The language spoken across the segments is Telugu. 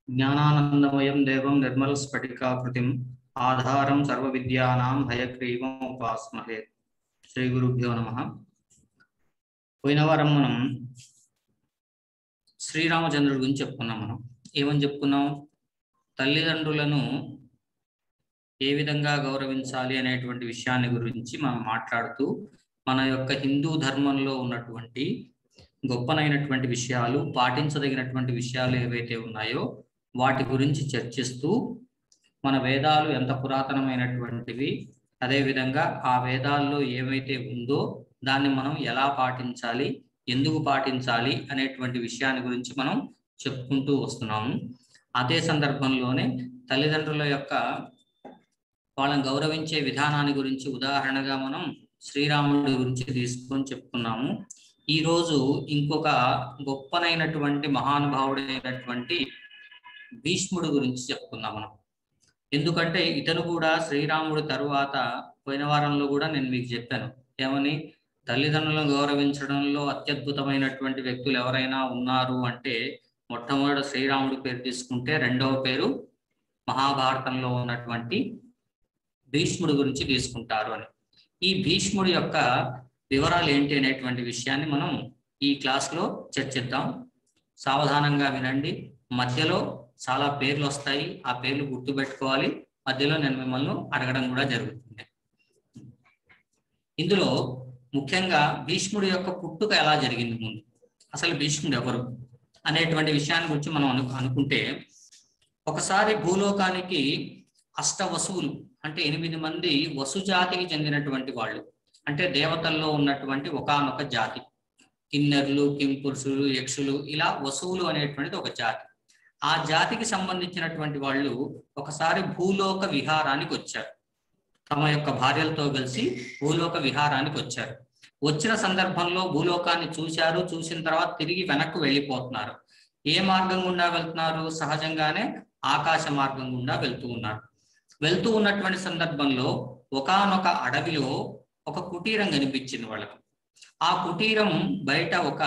జ్ఞానానందమయం దేవం నిర్మల స్ఫటికాకృతిం ఆధారం సర్వవిద్యానాం హయగ్రీవం ఉపాస్మహే శ్రీ గురుభ్యో నమ పోయిన వారం మనం శ్రీరామచంద్రుడి గురించి చెప్పుకున్నాం మనం ఏమని చెప్పుకున్నాం తల్లిదండ్రులను ఏ విధంగా గౌరవించాలి అనేటువంటి విషయాన్ని గురించి మనం మాట్లాడుతూ మన యొక్క హిందూ ధర్మంలో ఉన్నటువంటి గొప్పనైనటువంటి విషయాలు పాటించదగినటువంటి విషయాలు ఏవైతే ఉన్నాయో వాటి గురించి చర్చిస్తూ మన వేదాలు ఎంత పురాతనమైనటువంటివి అదేవిధంగా ఆ వేదాల్లో ఏమైతే ఉందో దాన్ని మనం ఎలా పాటించాలి ఎందుకు పాటించాలి అనేటువంటి విషయాన్ని గురించి మనం చెప్పుకుంటూ వస్తున్నాము అదే సందర్భంలోనే తల్లిదండ్రుల యొక్క వాళ్ళని గౌరవించే విధానాన్ని గురించి ఉదాహరణగా మనం శ్రీరాముడి గురించి తీసుకొని చెప్పుకున్నాము ఈ రోజు ఇంకొక గొప్పనైనటువంటి మహానుభావుడైనటువంటి భీష్ముడి గురించి చెప్పుకుందాం మనం ఎందుకంటే ఇతను కూడా శ్రీరాముడి తరువాత పోయిన వారంలో కూడా నేను మీకు చెప్పాను ఏమని తల్లిదండ్రులను గౌరవించడంలో అత్యద్భుతమైనటువంటి వ్యక్తులు ఎవరైనా ఉన్నారు అంటే మొట్టమొదటి శ్రీరాముడి పేరు తీసుకుంటే రెండవ పేరు మహాభారతంలో ఉన్నటువంటి భీష్ముడి గురించి తీసుకుంటారు అని ఈ భీష్ముడి యొక్క వివరాలు ఏంటి అనేటువంటి విషయాన్ని మనం ఈ క్లాస్లో చర్చిద్దాం సావధానంగా వినండి మధ్యలో చాలా పేర్లు వస్తాయి ఆ పేర్లు గుర్తుపెట్టుకోవాలి మధ్యలో నేను మిమ్మల్ని అడగడం కూడా జరుగుతుంది ఇందులో ముఖ్యంగా భీష్ముడి యొక్క పుట్టుక ఎలా జరిగింది ముందు అసలు భీష్ముడు ఎవరు అనేటువంటి విషయాన్ని గురించి మనం అను అనుకుంటే ఒకసారి భూలోకానికి అష్ట వసువులు అంటే ఎనిమిది మంది వసు జాతికి చెందినటువంటి వాళ్ళు అంటే దేవతల్లో ఉన్నటువంటి ఒకనొక జాతి కిన్నెర్లు కింపురుషులు యక్షులు ఇలా వసువులు అనేటువంటిది ఒక జాతి ఆ జాతికి సంబంధించినటువంటి వాళ్ళు ఒకసారి భూలోక విహారానికి వచ్చారు తమ యొక్క భార్యలతో కలిసి భూలోక విహారానికి వచ్చారు వచ్చిన సందర్భంలో భూలోకాన్ని చూశారు చూసిన తర్వాత తిరిగి వెనక్కు వెళ్ళిపోతున్నారు ఏ మార్గం గుండా వెళ్తున్నారు సహజంగానే ఆకాశ మార్గం గుండా వెళ్తూ ఉన్నారు వెళ్తూ ఉన్నటువంటి సందర్భంలో ఒకనొక అడవిలో ఒక కుటీరం కనిపించింది వాళ్ళకు ఆ కుటీరం బయట ఒక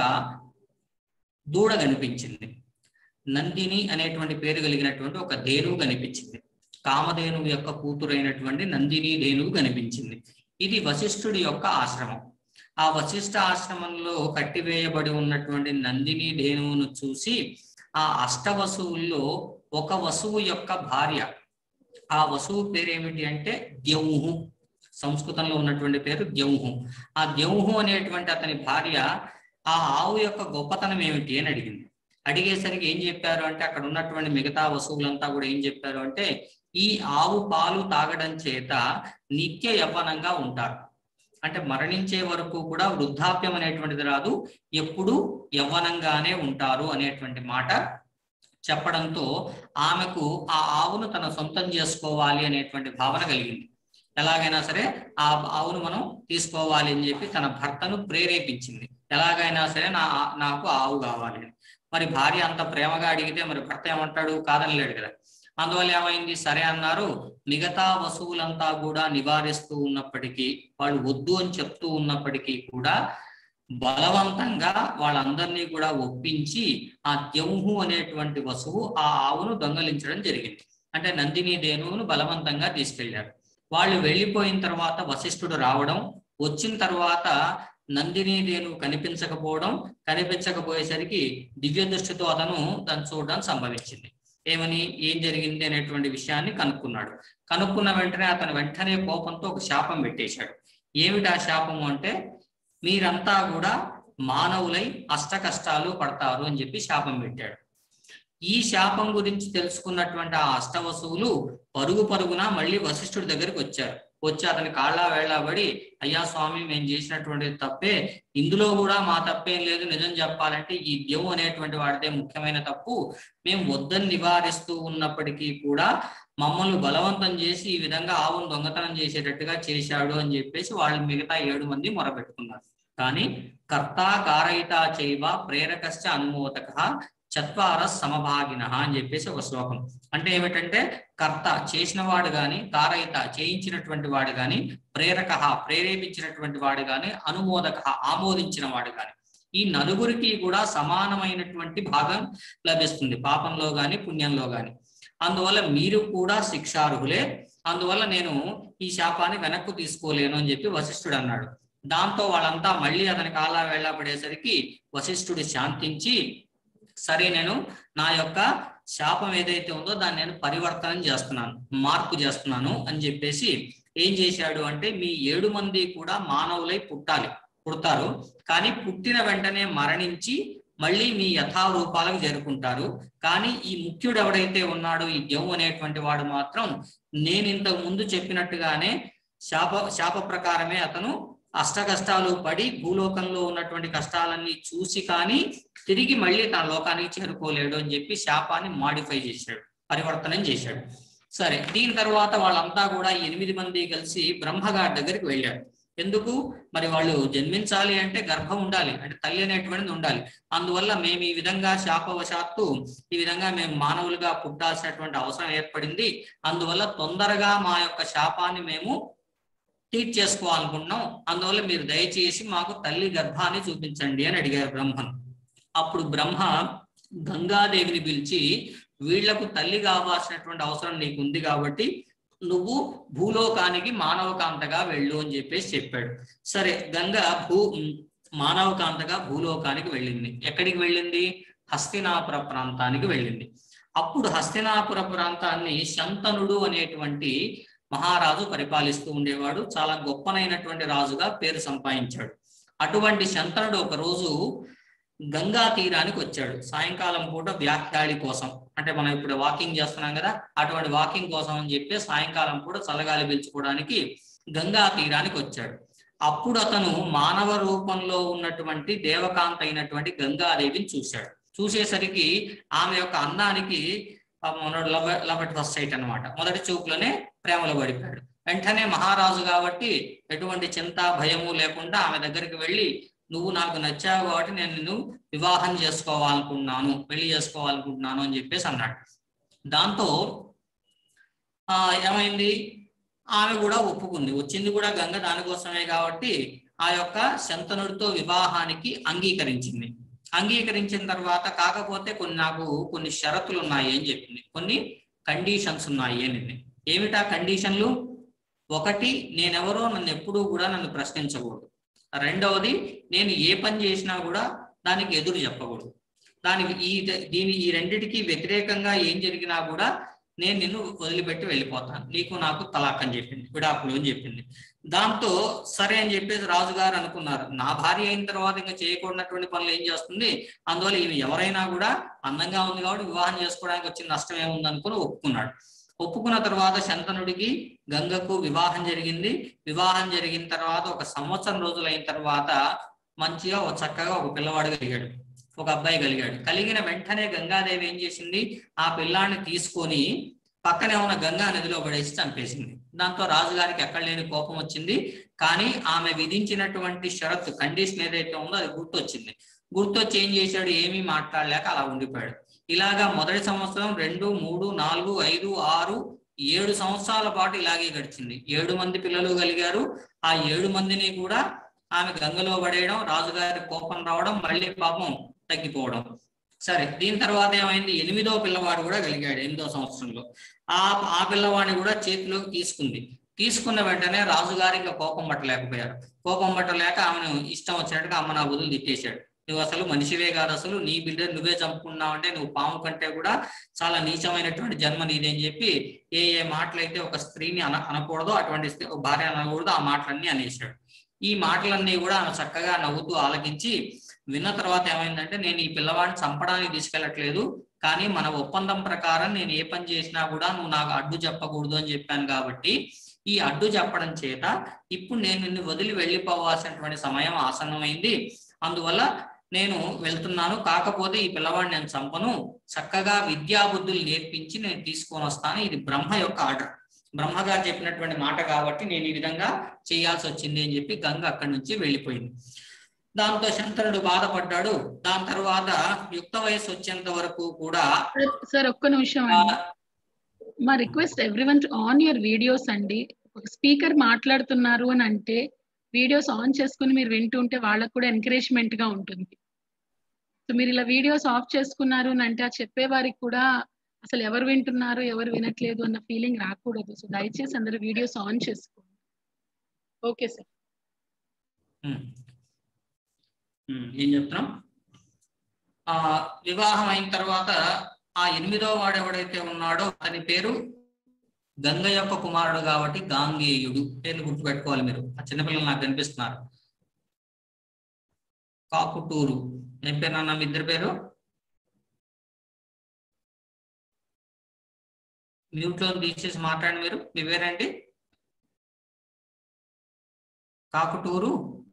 దూడ కనిపించింది నందిని అనేటువంటి పేరు కలిగినటువంటి ఒక ధేనువు కనిపించింది కామధేనువు యొక్క కూతురైనటువంటి నందిని ధేనువు కనిపించింది ఇది వశిష్ఠుడి యొక్క ఆశ్రమం ఆ వశిష్ఠ ఆశ్రమంలో కట్టివేయబడి ఉన్నటువంటి నందిని ధేనువును చూసి ఆ అష్ట వసువుల్లో ఒక వసువు యొక్క భార్య ఆ వసువు పేరు ఏమిటి అంటే ద్యౌహు సంస్కృతంలో ఉన్నటువంటి పేరు ద్యౌహు ఆ ద్యౌహు అనేటువంటి అతని భార్య ఆ ఆవు యొక్క గొప్పతనం ఏమిటి అని అడిగింది అడిగేసరికి ఏం చెప్పారు అంటే అక్కడ ఉన్నటువంటి మిగతా వస్తువులంతా కూడా ఏం చెప్పారు అంటే ఈ ఆవు పాలు తాగడం చేత నిత్య యవ్వనంగా ఉంటారు అంటే మరణించే వరకు కూడా వృద్ధాప్యం అనేటువంటిది రాదు ఎప్పుడు యవ్వనంగానే ఉంటారు అనేటువంటి మాట చెప్పడంతో ఆమెకు ఆ ఆవును తన సొంతం చేసుకోవాలి అనేటువంటి భావన కలిగింది ఎలాగైనా సరే ఆ ఆవును మనం తీసుకోవాలి అని చెప్పి తన భర్తను ప్రేరేపించింది ఎలాగైనా సరే నా నాకు ఆవు కావాలి అని మరి భార్య అంత ప్రేమగా అడిగితే మరి భర్త ఏమంటాడు కాదనలేడు కదా అందువల్ల ఏమైంది సరే అన్నారు మిగతా వస్తువులంతా కూడా నివారిస్తూ ఉన్నప్పటికీ వాళ్ళు వద్దు అని చెప్తూ ఉన్నప్పటికీ కూడా బలవంతంగా వాళ్ళందరినీ కూడా ఒప్పించి ఆ ద్యౌహు అనేటువంటి వసువు ఆ ఆవును దొంగలించడం జరిగింది అంటే నందిని దేనువును బలవంతంగా తీసుకెళ్లారు వాళ్ళు వెళ్ళిపోయిన తర్వాత వశిష్ఠుడు రావడం వచ్చిన తర్వాత నందిని దేనువు కనిపించకపోవడం కనిపించకపోయేసరికి దివ్య దృష్టితో అతను దాన్ని చూడడం సంభవించింది ఏమని ఏం జరిగింది అనేటువంటి విషయాన్ని కనుక్కున్నాడు కనుక్కున్న వెంటనే అతను వెంటనే కోపంతో ఒక శాపం పెట్టేశాడు ఏమిటి ఆ శాపము అంటే మీరంతా కూడా మానవులై అష్ట కష్టాలు పడతారు అని చెప్పి శాపం పెట్టాడు ఈ శాపం గురించి తెలుసుకున్నటువంటి ఆ అష్టవసువులు పరుగు పరుగున మళ్ళీ వశిష్ఠుడి దగ్గరికి వచ్చారు వచ్చి అతని కాళ్ళ వేళ్లబడి అయ్యా స్వామి మేము చేసినటువంటి తప్పే ఇందులో కూడా మా తప్పేం లేదు నిజం చెప్పాలంటే ఈ ద్యవు అనేటువంటి వాడితే ముఖ్యమైన తప్పు మేము వద్దని నివారిస్తూ ఉన్నప్పటికీ కూడా మమ్మల్ని బలవంతం చేసి ఈ విధంగా ఆవును దొంగతనం చేసేటట్టుగా చేశాడు అని చెప్పేసి వాళ్ళు మిగతా ఏడు మంది మొరపెట్టుకున్నారు కానీ కర్త కారయిత చైవ ప్రేరకశ్చ అనుమోదక చత్వార సమభాగిన అని చెప్పేసి ఒక శ్లోకం అంటే ఏమిటంటే కర్త చేసిన వాడు గాని కారయిత చేయించినటువంటి వాడు గాని ప్రేరక ప్రేరేపించినటువంటి వాడు గాని అనుమోదక ఆమోదించిన వాడు గాని ఈ నలుగురికి కూడా సమానమైనటువంటి భాగం లభిస్తుంది పాపంలో గాని పుణ్యంలో గాని అందువల్ల మీరు కూడా శిక్షార్హులే అందువల్ల నేను ఈ శాపాన్ని వెనక్కు తీసుకోలేను అని చెప్పి వశిష్ఠుడు అన్నాడు దాంతో వాళ్ళంతా మళ్ళీ అతని కాలా వెళ్ళబడేసరికి వశిష్ఠుడు శాంతించి సరే నేను నా యొక్క శాపం ఏదైతే ఉందో దాన్ని నేను పరివర్తనం చేస్తున్నాను మార్పు చేస్తున్నాను అని చెప్పేసి ఏం చేశాడు అంటే మీ ఏడు మంది కూడా మానవులై పుట్టాలి పుడతారు కానీ పుట్టిన వెంటనే మరణించి మళ్ళీ మీ యథారూపాలకు చేరుకుంటారు కానీ ఈ ముఖ్యుడు ఎవడైతే ఉన్నాడో ఈ జవు అనేటువంటి వాడు మాత్రం నేను ఇంతకు ముందు చెప్పినట్టుగానే శాప శాప ప్రకారమే అతను అష్ట కష్టాలు పడి భూలోకంలో ఉన్నటువంటి కష్టాలన్నీ చూసి కానీ తిరిగి మళ్ళీ తన లోకానికి చేరుకోలేడు అని చెప్పి శాపాన్ని మాడిఫై చేశాడు పరివర్తనం చేశాడు సరే దీని తర్వాత వాళ్ళంతా కూడా ఎనిమిది మంది కలిసి బ్రహ్మగారి దగ్గరికి వెళ్ళారు ఎందుకు మరి వాళ్ళు జన్మించాలి అంటే గర్భం ఉండాలి అంటే తల్లి అనేటువంటిది ఉండాలి అందువల్ల మేము ఈ విధంగా శాపవశాత్తు ఈ విధంగా మేము మానవులుగా పుట్టాల్సినటువంటి అవసరం ఏర్పడింది అందువల్ల తొందరగా మా యొక్క శాపాన్ని మేము ట్రీట్ చేసుకోవాలనుకుంటున్నాం అందువల్ల మీరు దయచేసి మాకు తల్లి గర్భాన్ని చూపించండి అని అడిగారు బ్రహ్మను అప్పుడు బ్రహ్మ గంగాదేవిని పిలిచి వీళ్లకు తల్లి కావాల్సినటువంటి అవసరం నీకు ఉంది కాబట్టి నువ్వు భూలోకానికి మానవకాంతగా వెళ్ళు అని చెప్పేసి చెప్పాడు సరే గంగ భూ మానవకాంతగా భూలోకానికి వెళ్ళింది ఎక్కడికి వెళ్ళింది హస్తినాపుర ప్రాంతానికి వెళ్ళింది అప్పుడు హస్తినాపుర ప్రాంతాన్ని శంతనుడు అనేటువంటి మహారాజు పరిపాలిస్తూ ఉండేవాడు చాలా గొప్పనైనటువంటి రాజుగా పేరు సంపాదించాడు అటువంటి శంతనుడు ఒక రోజు గంగా తీరానికి వచ్చాడు సాయంకాలం పూట వ్యాఖ్యాళి కోసం అంటే మనం ఇప్పుడు వాకింగ్ చేస్తున్నాం కదా అటువంటి వాకింగ్ కోసం అని చెప్పి సాయంకాలం పూట చల్లగాలి పీల్చుకోవడానికి గంగా తీరానికి వచ్చాడు అప్పుడు అతను మానవ రూపంలో ఉన్నటువంటి దేవకాంత అయినటువంటి గంగాదేవిని చూశాడు చూసేసరికి ఆమె యొక్క అందానికి love love at first sight అనమాట మొదటి చూపులోనే ప్రేమలో పడిపోయాడు వెంటనే మహారాజు కాబట్టి ఎటువంటి చింత భయము లేకుండా ఆమె దగ్గరికి వెళ్ళి నువ్వు నాకు నచ్చావు కాబట్టి నేను నిన్ను వివాహం చేసుకోవాలనుకుంటున్నాను పెళ్లి చేసుకోవాలనుకుంటున్నాను అని చెప్పేసి అన్నాడు దాంతో ఆ ఏమైంది ఆమె కూడా ఒప్పుకుంది వచ్చింది కూడా గంగ దానికోసమే కాబట్టి ఆ యొక్క శంతనుడితో వివాహానికి అంగీకరించింది అంగీకరించిన తర్వాత కాకపోతే కొన్ని నాకు కొన్ని షరతులు ఉన్నాయి అని చెప్పింది కొన్ని కండిషన్స్ ఉన్నాయి అని ఏమిటా కండిషన్లు ఒకటి నేనెవరో నన్ను ఎప్పుడూ కూడా నన్ను ప్రశ్నించకూడదు రెండవది నేను ఏ పని చేసినా కూడా దానికి ఎదురు చెప్పకూడదు దానికి ఈ దీని ఈ రెండిటికి వ్యతిరేకంగా ఏం జరిగినా కూడా నేను నిన్ను వదిలిపెట్టి వెళ్ళిపోతాను నీకు నాకు తలాక్ అని చెప్పింది విడాకులు అని చెప్పింది దాంతో సరే అని చెప్పేసి రాజుగారు అనుకున్నారు నా భార్య అయిన తర్వాత ఇంకా చేయకూడనటువంటి పనులు ఏం చేస్తుంది అందువల్ల ఈమె ఎవరైనా కూడా అందంగా ఉంది కాబట్టి వివాహం చేసుకోవడానికి వచ్చిన నష్టం ఏముంది అనుకుని ఒప్పుకున్నాడు ఒప్పుకున్న తర్వాత శంతనుడికి గంగకు వివాహం జరిగింది వివాహం జరిగిన తర్వాత ఒక సంవత్సరం రోజులు అయిన తర్వాత మంచిగా ఒక చక్కగా ఒక పిల్లవాడు కలిగాడు ఒక అబ్బాయి కలిగాడు కలిగిన వెంటనే గంగాదేవి ఏం చేసింది ఆ పిల్లాన్ని తీసుకొని పక్కనే ఉన్న గంగా నదిలో పడేసి చంపేసింది దాంతో రాజుగారికి ఎక్కడ లేని కోపం వచ్చింది కానీ ఆమె విధించినటువంటి షరత్ కండిషన్ ఏదైతే ఉందో అది గుర్తొచ్చింది గుర్తొచ్చి ఏం చేశాడు ఏమీ మాట్లాడలేక అలా ఉండిపోయాడు ఇలాగా మొదటి సంవత్సరం రెండు మూడు నాలుగు ఐదు ఆరు ఏడు సంవత్సరాల పాటు ఇలాగే గడిచింది ఏడు మంది పిల్లలు కలిగారు ఆ ఏడు మందిని కూడా ఆమె గంగలో పడేయడం రాజుగారి కోపం రావడం మళ్ళీ పాపం తగ్గిపోవడం సరే దీని తర్వాత ఏమైంది ఎనిమిదో పిల్లవాడు కూడా కలిగాడు ఎనిమిదో సంవత్సరంలో ఆ ఆ పిల్లవాడిని కూడా చేతిలోకి తీసుకుంది తీసుకున్న వెంటనే రాజుగారి ఇంకా కోపం పట్టలేకపోయారు కోపం పట్టలేక ఆమెను ఇష్టం వచ్చినట్టుగా అమ్మ నా బుద్ధులు తిట్టేశాడు నువ్వు అసలు మనిషివే కాదు అసలు నీ బిడ్డ నువ్వే చంపుకున్నావు అంటే నువ్వు పాము కంటే కూడా చాలా నీచమైనటువంటి జన్మ నీది అని చెప్పి ఏ ఏ మాటలైతే ఒక స్త్రీని అన అనకూడదో అటువంటి స్త్రీ భార్య అనకూడదు ఆ మాటలన్నీ అనేసాడు ఈ మాటలన్నీ కూడా ఆమె చక్కగా నవ్వుతూ ఆలకించి విన్న తర్వాత ఏమైందంటే నేను ఈ పిల్లవాడిని చంపడానికి తీసుకెళ్ళట్లేదు కానీ మన ఒప్పందం ప్రకారం నేను ఏ పని చేసినా కూడా నువ్వు నాకు అడ్డు చెప్పకూడదు అని చెప్పాను కాబట్టి ఈ అడ్డు చెప్పడం చేత ఇప్పుడు నేను నిన్ను వదిలి వెళ్ళిపోవాల్సినటువంటి సమయం ఆసన్నమైంది అందువల్ల నేను వెళ్తున్నాను కాకపోతే ఈ పిల్లవాడిని నేను చంపను చక్కగా విద్యాబుద్ధులు నేర్పించి నేను తీసుకొని వస్తాను ఇది బ్రహ్మ యొక్క ఆర్డర్ బ్రహ్మగారు చెప్పినటువంటి మాట కాబట్టి నేను ఈ విధంగా చేయాల్సి వచ్చింది అని చెప్పి గంగ అక్కడి నుంచి వెళ్ళిపోయింది దాంతో శంకరుడు బాధపడ్డాడు దాని తర్వాత యుక్త వయసు వచ్చేంత వరకు కూడా సార్ ఒక్క నిమిషం అండి మా request everyone on your videos అండి ఒక స్పీకర్ మాట్లాడుతున్నారు అని అంటే వీడియోస్ ఆన్ చేసుకుని మీరు వింటుంటే వాళ్ళకు కూడా ఎంకరేజ్మెంట్ గా ఉంటుంది సో మీరు ఇలా వీడియోస్ ఆఫ్ చేసుకున్నారు అని అంటే ఆ చెప్పే వారికి కూడా అసలు ఎవరు వింటున్నారు ఎవరు వినట్లేదు అన్న ఫీలింగ్ రాకూడదు సో దయచేసి అందరు వీడియోస్ ఆన్ చేసుకోండి ఓకే సార్ ఉమ్. ఉమ్, ఏం చెప్తున్నాం ఆ వివాహం అయిన తర్వాత ఆ ఎనిమిదో వాడు ఎవడైతే ఉన్నాడో అతని పేరు గంగ యొక్క కుమారుడు కాబట్టి గాంగేయుడు పేర్లు గుర్తుపెట్టుకోవాలి మీరు ఆ చిన్నపిల్లలు నాకు కనిపిస్తున్నారు కాకుటూరు ఏం పేరు నాన్న మీ ఇద్దరి పేరు మ్యూట్ లో తీసేసి మాట్లాడండి మీరు మీ పేరేంటి కాకుటూరు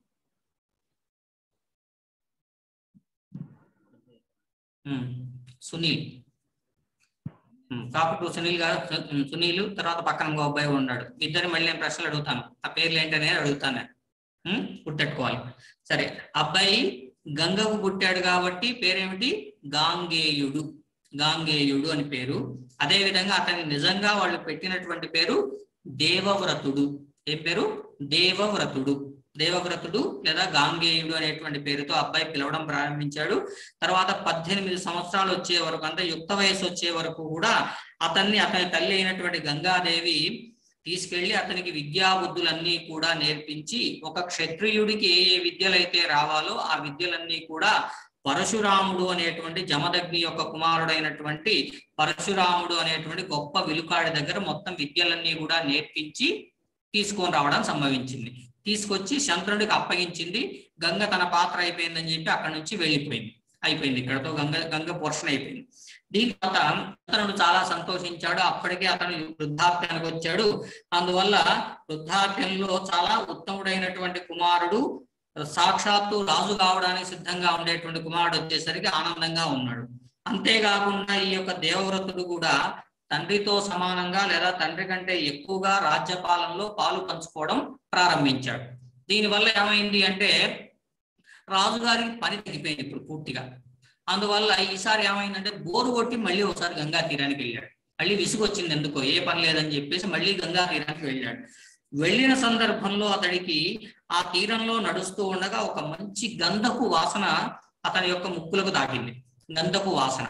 ఉమ్, సునీల్ ఉమ్, కాకుటూరు సునీల్ గారు సు- సునీల్ తర్వాత పక్కన ఇంకో అబ్బాయి ఉన్నాడు ఇద్దరు మళ్ళీ నేను ప్రశ్నలు అడుగుతాను ఆ పేర్లు ఏంటనేది అడుగుతాను నేను. ఉమ్, గుర్తెట్టుకోవాలి సరే అబ్బాయి గంగకు పుట్టాడు కాబట్టి పేరేమిటి గాంగేయుడు గాంగేయుడు అని పేరు అదే విధంగా అతని నిజంగా వాళ్ళు పెట్టినటువంటి పేరు దేవవ్రతుడు ఏ పేరు దేవవ్రతుడు దేవవ్రతుడు లేదా గాంగేయుడు అనేటువంటి పేరుతో అబ్బాయి పిలవడం ప్రారంభించాడు తర్వాత పద్దెనిమిది సంవత్సరాలు వచ్చే వరకు అంటే యుక్త వయసు వచ్చే వరకు కూడా అతన్ని అతని తల్లి అయినటువంటి గంగాదేవి తీసుకెళ్లి అతనికి విద్యా బుద్ధులన్నీ కూడా నేర్పించి ఒక క్షత్రియుడికి ఏ ఏ విద్యలైతే రావాలో ఆ విద్యలన్నీ కూడా పరశురాముడు అనేటువంటి జమదగ్ని యొక్క కుమారుడైనటువంటి పరశురాముడు అనేటువంటి గొప్ప విలుకాడి దగ్గర మొత్తం విద్యలన్నీ కూడా నేర్పించి తీసుకొని రావడం సంభవించింది తీసుకొచ్చి శంకరుడికి అప్పగించింది గంగ తన పాత్ర అయిపోయిందని చెప్పి అక్కడి నుంచి వెళ్ళిపోయింది అయిపోయింది ఇక్కడతో గంగ గంగ పోర్షన్ అయిపోయింది దీని తర్వాత అతనుడు చాలా సంతోషించాడు అప్పటికే అతను వృద్ధాప్యానికి వచ్చాడు అందువల్ల వృద్ధాప్యంలో చాలా ఉత్తముడైనటువంటి కుమారుడు సాక్షాత్తు రాజు కావడానికి సిద్ధంగా ఉండేటువంటి కుమారుడు వచ్చేసరికి ఆనందంగా ఉన్నాడు అంతేకాకుండా ఈ యొక్క దేవవ్రతుడు కూడా తండ్రితో సమానంగా లేదా తండ్రి కంటే ఎక్కువగా రాజ్యపాలనలో పాలు పంచుకోవడం ప్రారంభించాడు దీనివల్ల ఏమైంది అంటే రాజుగారికి పని తగ్గిపోయింది ఇప్పుడు పూర్తిగా అందువల్ల ఈసారి ఏమైందంటే బోరు కొట్టి మళ్ళీ ఒకసారి గంగా తీరానికి వెళ్ళాడు మళ్ళీ విసుగు వచ్చింది ఎందుకో ఏ పని లేదని చెప్పేసి మళ్ళీ గంగా తీరానికి వెళ్ళాడు వెళ్ళిన సందర్భంలో అతడికి ఆ తీరంలో నడుస్తూ ఉండగా ఒక మంచి గంధపు వాసన అతని యొక్క ముక్కులకు దాటింది గంధపు వాసన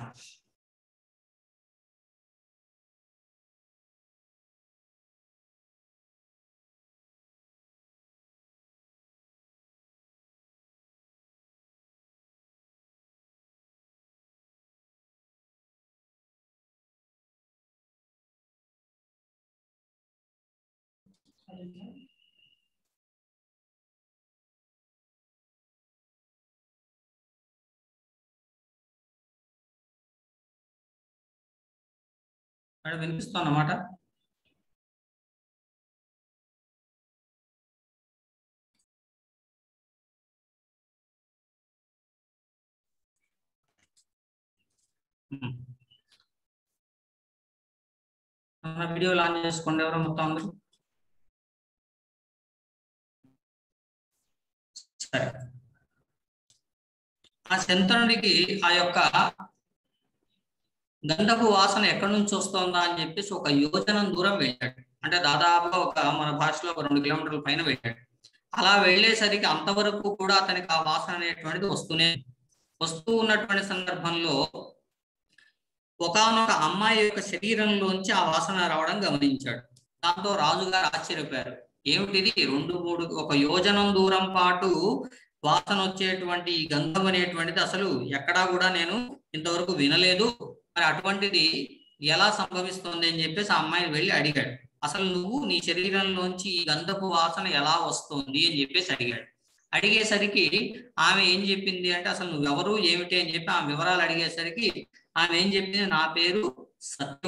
మేడం వినిపిస్తున్నమాట వీడియో లాంచ్ చేసుకోండి ఎవరో మొత్తం అందరూ సరే ఆ శంతనుడికి ఆ యొక్క గంధపు వాసన ఎక్కడి నుంచి వస్తుందా అని చెప్పేసి ఒక యోజనం దూరం వెళ్ళాడు అంటే దాదాపుగా ఒక మన భాషలో ఒక రెండు కిలోమీటర్ల పైన వెళ్ళాడు అలా వెళ్ళేసరికి అంతవరకు కూడా అతనికి ఆ వాసన అనేటువంటిది వస్తూనే వస్తూ ఉన్నటువంటి సందర్భంలో ఒకనొక అమ్మాయి యొక్క శరీరంలోంచి ఆ వాసన రావడం గమనించాడు దాంతో రాజుగారు ఆశ్చర్యపోయారు ఏమిటిది రెండు మూడు ఒక యోజనం దూరం పాటు వాసన వచ్చేటువంటి ఈ గంధం అనేటువంటిది అసలు ఎక్కడా కూడా నేను ఇంతవరకు వినలేదు మరి అటువంటిది ఎలా సంభవిస్తుంది అని చెప్పేసి ఆ అమ్మాయిని వెళ్ళి అడిగాడు అసలు నువ్వు నీ శరీరంలోంచి ఈ గంధపు వాసన ఎలా వస్తుంది అని చెప్పేసి అడిగాడు అడిగేసరికి ఆమె ఏం చెప్పింది అంటే అసలు నువ్వెవరు ఏమిటి అని చెప్పి ఆ వివరాలు అడిగేసరికి ఆమె ఏం చెప్పింది నా పేరు సత్య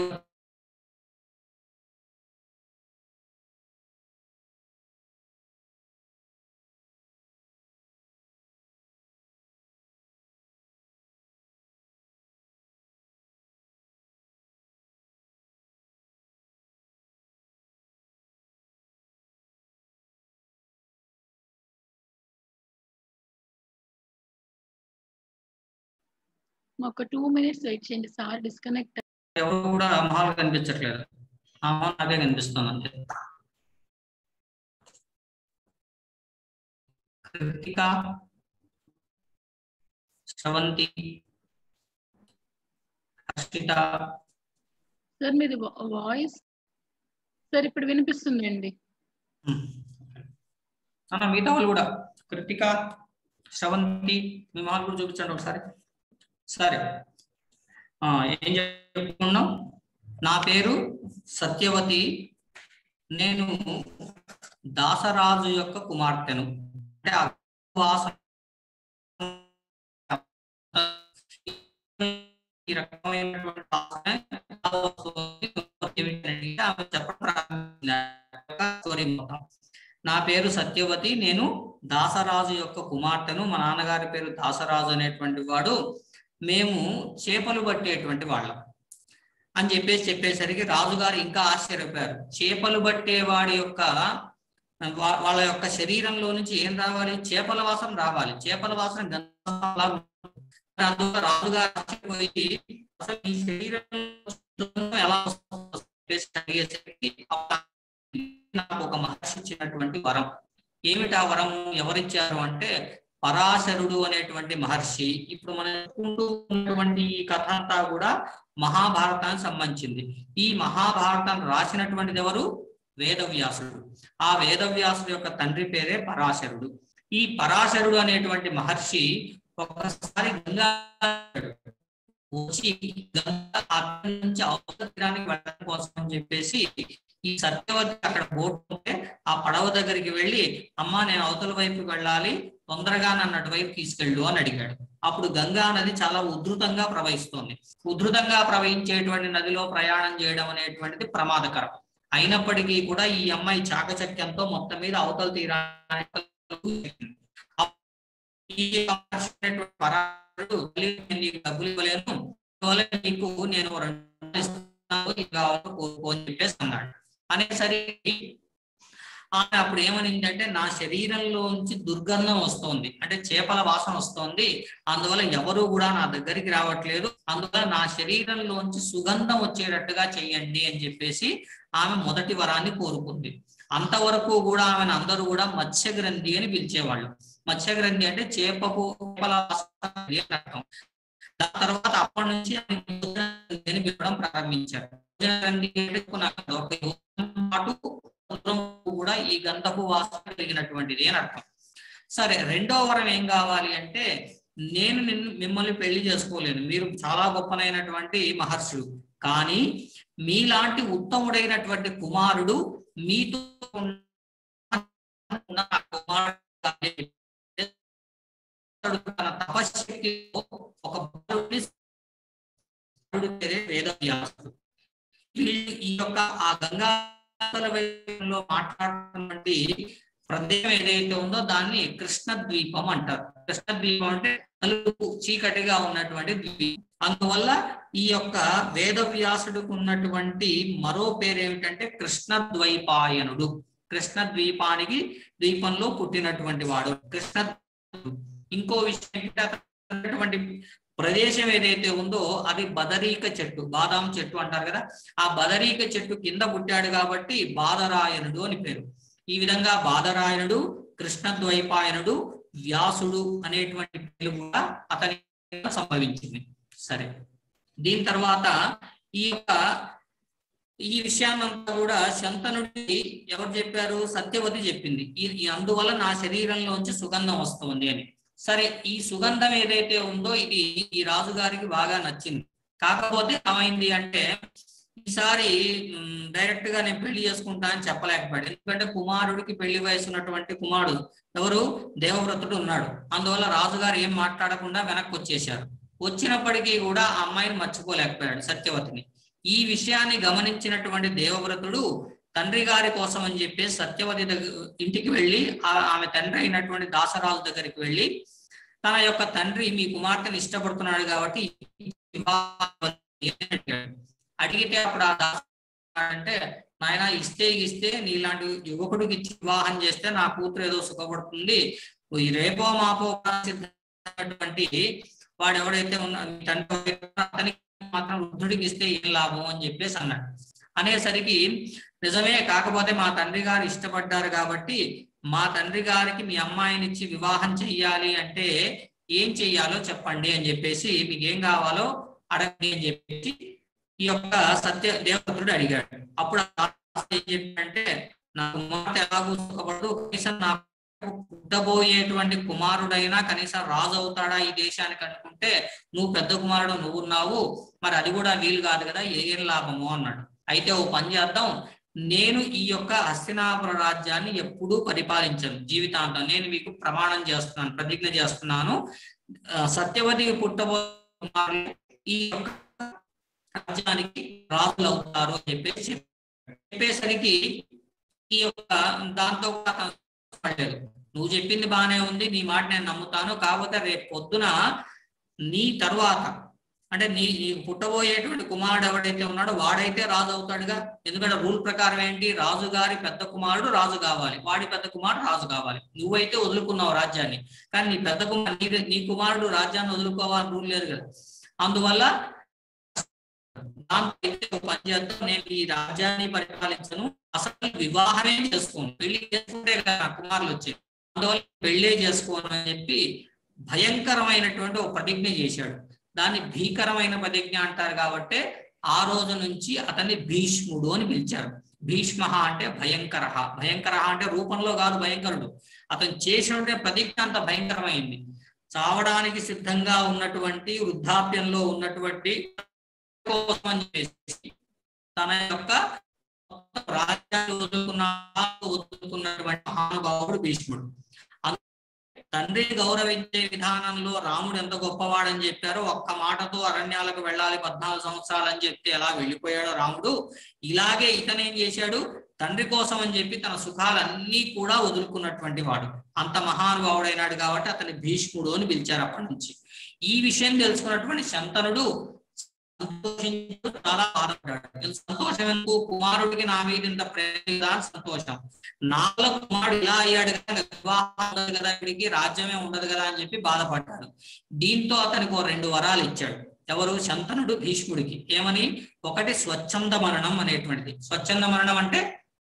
ఒక టూ మినిట్స్ వెయిట్ చేయండి సార్ డిస్కనెక్ట్ ఎవరు కూడా మొహాలు కనిపించట్లేదు ఆ మొహం నాకే కనిపిస్తుంది అంతే కృతిక శ్రవంతి హర్షిత సార్ మీది వాయిస్ సార్ ఇప్పుడు వినిపిస్తుందండి అన్న మిగతా వాళ్ళు కూడా కృతిక శ్రవంతి మీ వాళ్ళు కూడా చూపించండి ఒకసారి సరే ఆ, ఏం చెప్పుకున్నాం నా పేరు సత్యవతి నేను దాసరాజు యొక్క కుమార్తెను అంటే ఆ వాస ఈ రకమైనటువంటి వాసన ఎలా వస్తుంది? ఏమిటంటే ఆమె చెప్పడం ప్రారంభించింది. ఆ స్టోరీ మొత్తం. నా పేరు సత్యవతి నేను దాసరాజు యొక్క కుమార్తెను మా నాన్నగారి పేరు దాసరాజు అనేటువంటి వాడు మేము చేపలు పట్టేటువంటి వాళ్ళం అని చెప్పేసి చెప్పేసరికి రాజుగారు ఇంకా ఆశ్చర్యపోయారు చేపలు పట్టేవాడి యొక్క వా- వాళ్ళ యొక్క శరీరంలో నుంచి ఏం రావాలి చేపల వాసన రావాలి చేపల వాసన గంధంలా ఉంటుంది. అందువల్ల రాజుగారు ఆశ్చర్యపోయి అసలు ఈ శరీరంలో దుర్గంధం ఎలా వస్తుందో చెప్పేసి అడిగేసరికి అప్పుడు నాకు ఒక మహర్షి ఇచ్చినటువంటి వరం ఏమిటి ఆ వరం ఎవరిచ్చారు అంటే పరాశరుడు అనేటువంటి మహర్షి ఇప్పుడు మనం చెప్పుకుంటూ ఉన్నటువంటి ఈ కథ అంతా కూడా మహాభారతానికి సంబంధించింది ఈ మహాభారతం రాసినటువంటిది ఎవరు వేదవ్యాసుడు ఆ వేదవ్యాసుడు యొక్క తండ్రి పేరే పరాశరుడు ఈ పరాశరుడు అనేటువంటి మహర్షి ఒకసారి గంగా వచ్చి గంగా అక్కడి నుంచి అవతల తీరానికి వెళ్ళడం కోసం అని చెప్పేసి ఈ సత్యవతి అక్కడ బోట్ ఉంటే ఆ పడవ దగ్గరికి వెళ్ళి అమ్మా నేను అవతల వైపుకి వెళ్ళాలి తొందరగా నన్ను అటువైపు తీసుకెళ్ళు అని అడిగాడు అప్పుడు గంగా నది చాలా ఉధృతంగా ప్రవహిస్తోంది ఉధృతంగా ప్రవహించేటువంటి నదిలో ప్రయాణం చేయడం అనేటువంటిది ప్రమాదకరం అయినప్పటికీ కూడా ఈ అమ్మాయి చాకచక్యంతో మొత్తం మీద అవతల తీరానికి ఈ ఆకర్షణటువంటి పరాడు, "తల్లి, నేను నీకు డబ్బులు ఇవ్వలేను అందువల్ల నీకు నేను రెండు ఇస్తున్నాను, ఇది కావాలో కోరుకో" అని చెప్పేసి అన్నాడు అనేసరికి ఆమె అప్పుడు ఏమనిందంటే నా శరీరంలోంచి దుర్గంధం వస్తోంది అంటే చేపల వాసన వస్తోంది అందువల్ల ఎవరు కూడా నా దగ్గరికి రావట్లేదు అందువల్ల నా శరీరంలోంచి సుగంధం వచ్చేటట్టుగా చెయ్యండి అని చెప్పేసి ఆమె మొదటి వరాన్ని కోరుకుంది అంతవరకు కూడా ఆమెను అందరూ కూడా మత్స్యగ్రంథి అని పిలిచేవాళ్ళు మత్స్యగ్రంథి అంటే చేపకు చేపల వాసన అని అర్థం దాని తర్వాత అప్పటి నుంచి ఆమె భోజనగ్రంథి అని పిలవడం ప్రారంభించారు భోజనగ్రంథి అంటే నాకు ఒక యుగం పాటు సముద్రం కూడా ఈ గంధపు వాసన కలిగినటువంటిది అని అర్థం సరే రెండో వరం ఏం కావాలి అంటే నేను నిన్ను మిమ్మల్ని పెళ్లి చేసుకోలేను మీరు చాలా గొప్పనైనటువంటి మహర్షులు కానీ మీలాంటి ఉత్తముడైనటువంటి కుమారుడు మీతో ఉన్న ఆ కుమారుడు తన తపశక్తితో ఒక బాలుడిని బాలుడి పేరే వేదవ్యాసుడు వీళ్ళు ఈ యొక్క ఆ గంగా వైపులో మాట్లాడుతున్నటువంటి ప్రదేశం ఏదైతే ఉందో దాన్ని కృష్ణ ద్వీపం అంటారు కృష్ణ ద్వీపం అంటే నలుగు చీకటిగా ఉన్నటువంటి ద్వీపం అందువల్ల ఈ యొక్క వేదవ్యాసుడికి ఉన్నటువంటి మరో పేరు ఏమిటంటే కృష్ణ ద్వైపాయనుడు కృష్ణ ద్వీపానికి ద్వీపంలో పుట్టినటువంటి వాడు కృష్ణ ఇంకో విషయం ఏంటంటే అతను ఉన్నటువంటి ప్రదేశం ఏదైతే ఉందో అది బదరీక చెట్టు బాదాం చెట్టు అంటారు కదా ఆ బదరీక చెట్టు కింద పుట్టాడు కాబట్టి బాదరాయనుడు అని పేరు ఈ విధంగా బాదరాయనుడు కృష్ణ ద్వైపాయనుడు వ్యాసుడు అనేటువంటి పేరు కూడా అతని సంభవించింది సరే దీని తర్వాత ఈ యొక్క ఈ విషయాన్నంతా కూడా శంతనుడి ఎవరు చెప్పారు సత్యవతి చెప్పింది ఈ ఈ అందువల్ల నా శరీరంలోంచి సుగంధం వస్తుంది అని సరే ఈ సుగంధం ఏదైతే ఉందో ఇది ఈ రాజుగారికి బాగా నచ్చింది కాకపోతే ఏమైంది అంటే ఈసారి డైరెక్ట్ గా నేను పెళ్లి చేసుకుంటా అని చెప్పలేకపోయాడు ఎందుకంటే కుమారుడికి పెళ్లి వయసు ఉన్నటువంటి కుమారుడు ఎవరు దేవవ్రతుడు ఉన్నాడు అందువల్ల రాజుగారు ఏం మాట్లాడకుండా వెనక్కి వచ్చేశారు వచ్చినప్పటికీ కూడా ఆ అమ్మాయిని మర్చిపోలేకపోయాడు సత్యవతిని ఈ విషయాన్ని గమనించినటువంటి దేవవ్రతుడు తండ్రి గారి కోసం అని చెప్పి సత్యవతి దగ్గర ఇంటికి వెళ్ళి ఆ- ఆమె తండ్రి అయినటువంటి దాసరాజు దగ్గరికి వెళ్ళి తన యొక్క తండ్రి మీ కుమార్తెను ఇష్టపడుతున్నాడు కాబట్టి వివాహం అని అడిగాడు. అడిగితే అప్పుడు ఆ దాస అంటే నాయన ఇస్తే ఇస్తే నీలాంటి యువకుడికి ఇచ్చి వివాహం చేస్తే నా కూతురు ఏదో సుఖపడుతుంది ఈ రేపో మాపో సిద్ధమైనటువంటి వాడు ఎవడైతే ఉన్న మీ తండ్రి అతనికి మాత్రం వృద్ధుడికి ఇస్తే ఏం లాభం అని చెప్పేసి అన్నాడు అనేసరికి నిజమే కాకపోతే మా తండ్రి గారు ఇష్టపడ్డారు కాబట్టి మా తండ్రి గారికి మీ అమ్మాయిని ఇచ్చి వివాహం చెయ్యాలి అంటే ఏం చెయ్యాలో చెప్పండి అని చెప్పేసి మీకు ఏం కావాలో అడగండి అని చెప్పేసి ఈ యొక్క సత్య దేవపుత్రుడు అడిగాడు అప్పుడు ఆ ఏం చెప్పాడంటే నా కుమార్తె ఎలాగూ సుఖపడదు కనీసం నా పుట్టబోయేటువంటి కుమారుడైనా కనీసం రాజు అవుతాడా ఈ దేశానికి అనుకుంటే నువ్వు పెద్ద కుమారుడు నువ్వు ఉన్నావు మరి అది కూడా వీలు కాదు కదా ఏం లాభము అన్నాడు అయితే ఓ పని చేద్దాం నేను ఈ యొక్క హస్తినాపుర రాజ్యాన్ని ఎప్పుడూ పరిపాలించను జీవితాంతం నేను మీకు ప్రమాణం చేస్తున్నాను ప్రతిజ్ఞ చేస్తున్నాను ఆ, సత్యవతికి పుట్టబో కుమారులు ఈ యొక్క రాజ్యానికి రాజులు అవుతారు అని చెప్పేసి చెప్పాడు. చెప్పేసరికి ఈ యొక్క దాంతో కూడా అతను పడలేదు నువ్వు చెప్పింది బానే ఉంది నీ మాట నేను నమ్ముతాను కాకపోతే రేపు పొద్దున నీ తరువాత అంటే నీ నీ పుట్టబోయేటువంటి కుమారుడు ఎవడైతే ఉన్నాడో వాడైతే రాజు అవుతాడుగా ఎందుకంటే రూల్ ప్రకారం ఏంటి రాజు గారి పెద్ద కుమారుడు రాజు కావాలి వాడి పెద్ద కుమారుడు రాజు కావాలి నువ్వైతే వదులుకున్నావు రాజ్యాన్ని కానీ నీ పెద్ద కుమారు నీ నీ కుమారుడు రాజ్యాన్ని వదులుకోవాలని రూల్ లేదు కదా అందువల్ల దాంతో అయితే ఒక పని చేద్దాం నేను ఈ రాజ్యాన్ని పరిపాలించను అసలు వివాహమే చేసుకోను పెళ్లి చేసుకుంటే కదా నా కుమారులు వచ్చేది అందువల్ల పెళ్లే చేసుకోను అని చెప్పి భయంకరమైనటువంటి ఒక ప్రతిజ్ఞ చేశాడు దాన్ని భీకరమైన ప్రతిజ్ఞ అంటారు కాబట్టి ఆ రోజు నుంచి అతన్ని భీష్ముడు అని పిలిచారు భీష్మ అంటే భయంకర భయంకర అంటే రూపంలో కాదు భయంకరుడు అతను చేసిన ప్రతిజ్ఞ అంత భయంకరమైంది చావడానికి సిద్ధంగా ఉన్నటువంటి వృద్ధాప్యంలో ఉన్నటువంటి కోసం అని చెప్పేసి తన యొక్క మొత్తం రాజ్యాన్ని వదులుకున్న వదులుకున్నటువంటి మహానుభావుడు భీష్ముడు తండ్రిని గౌరవించే విధానంలో రాముడు ఎంత గొప్పవాడని చెప్పారో ఒక్క మాటతో అరణ్యాలకు వెళ్ళాలి పద్నాలుగు సంవత్సరాలు అని చెప్తే ఎలా వెళ్ళిపోయాడో రాముడు ఇలాగే ఇతను ఏం చేశాడు తండ్రి కోసం అని చెప్పి తన సుఖాలన్నీ కూడా వదులుకున్నటువంటి వాడు అంత మహానుభావుడైనాడు కాబట్టి అతని భీష్ముడు అని పిలిచారు అప్పటి నుంచి ఈ విషయం తెలుసుకున్నటువంటి శంతనుడు సంతోషించు చాలా బాధపడ్డాడు సంతోషం ఎందుకు కుమారుడికి నా మీద ఇంత ప్రేమ అని సంతోషం నాలో కుమారుడు ఇలా అయ్యాడు కదా వివాహం ఉండదు కదా వీడికి రాజ్యమే ఉండదు కదా అని చెప్పి బాధపడ్డాడు దీంతో అతనికి ఓ రెండు వరాలు ఇచ్చాడు ఎవరు శంతనుడు భీష్ముడికి ఏమని ఒకటి స్వచ్ఛంద మరణం అనేటువంటిది స్వచ్ఛంద మరణం అంటే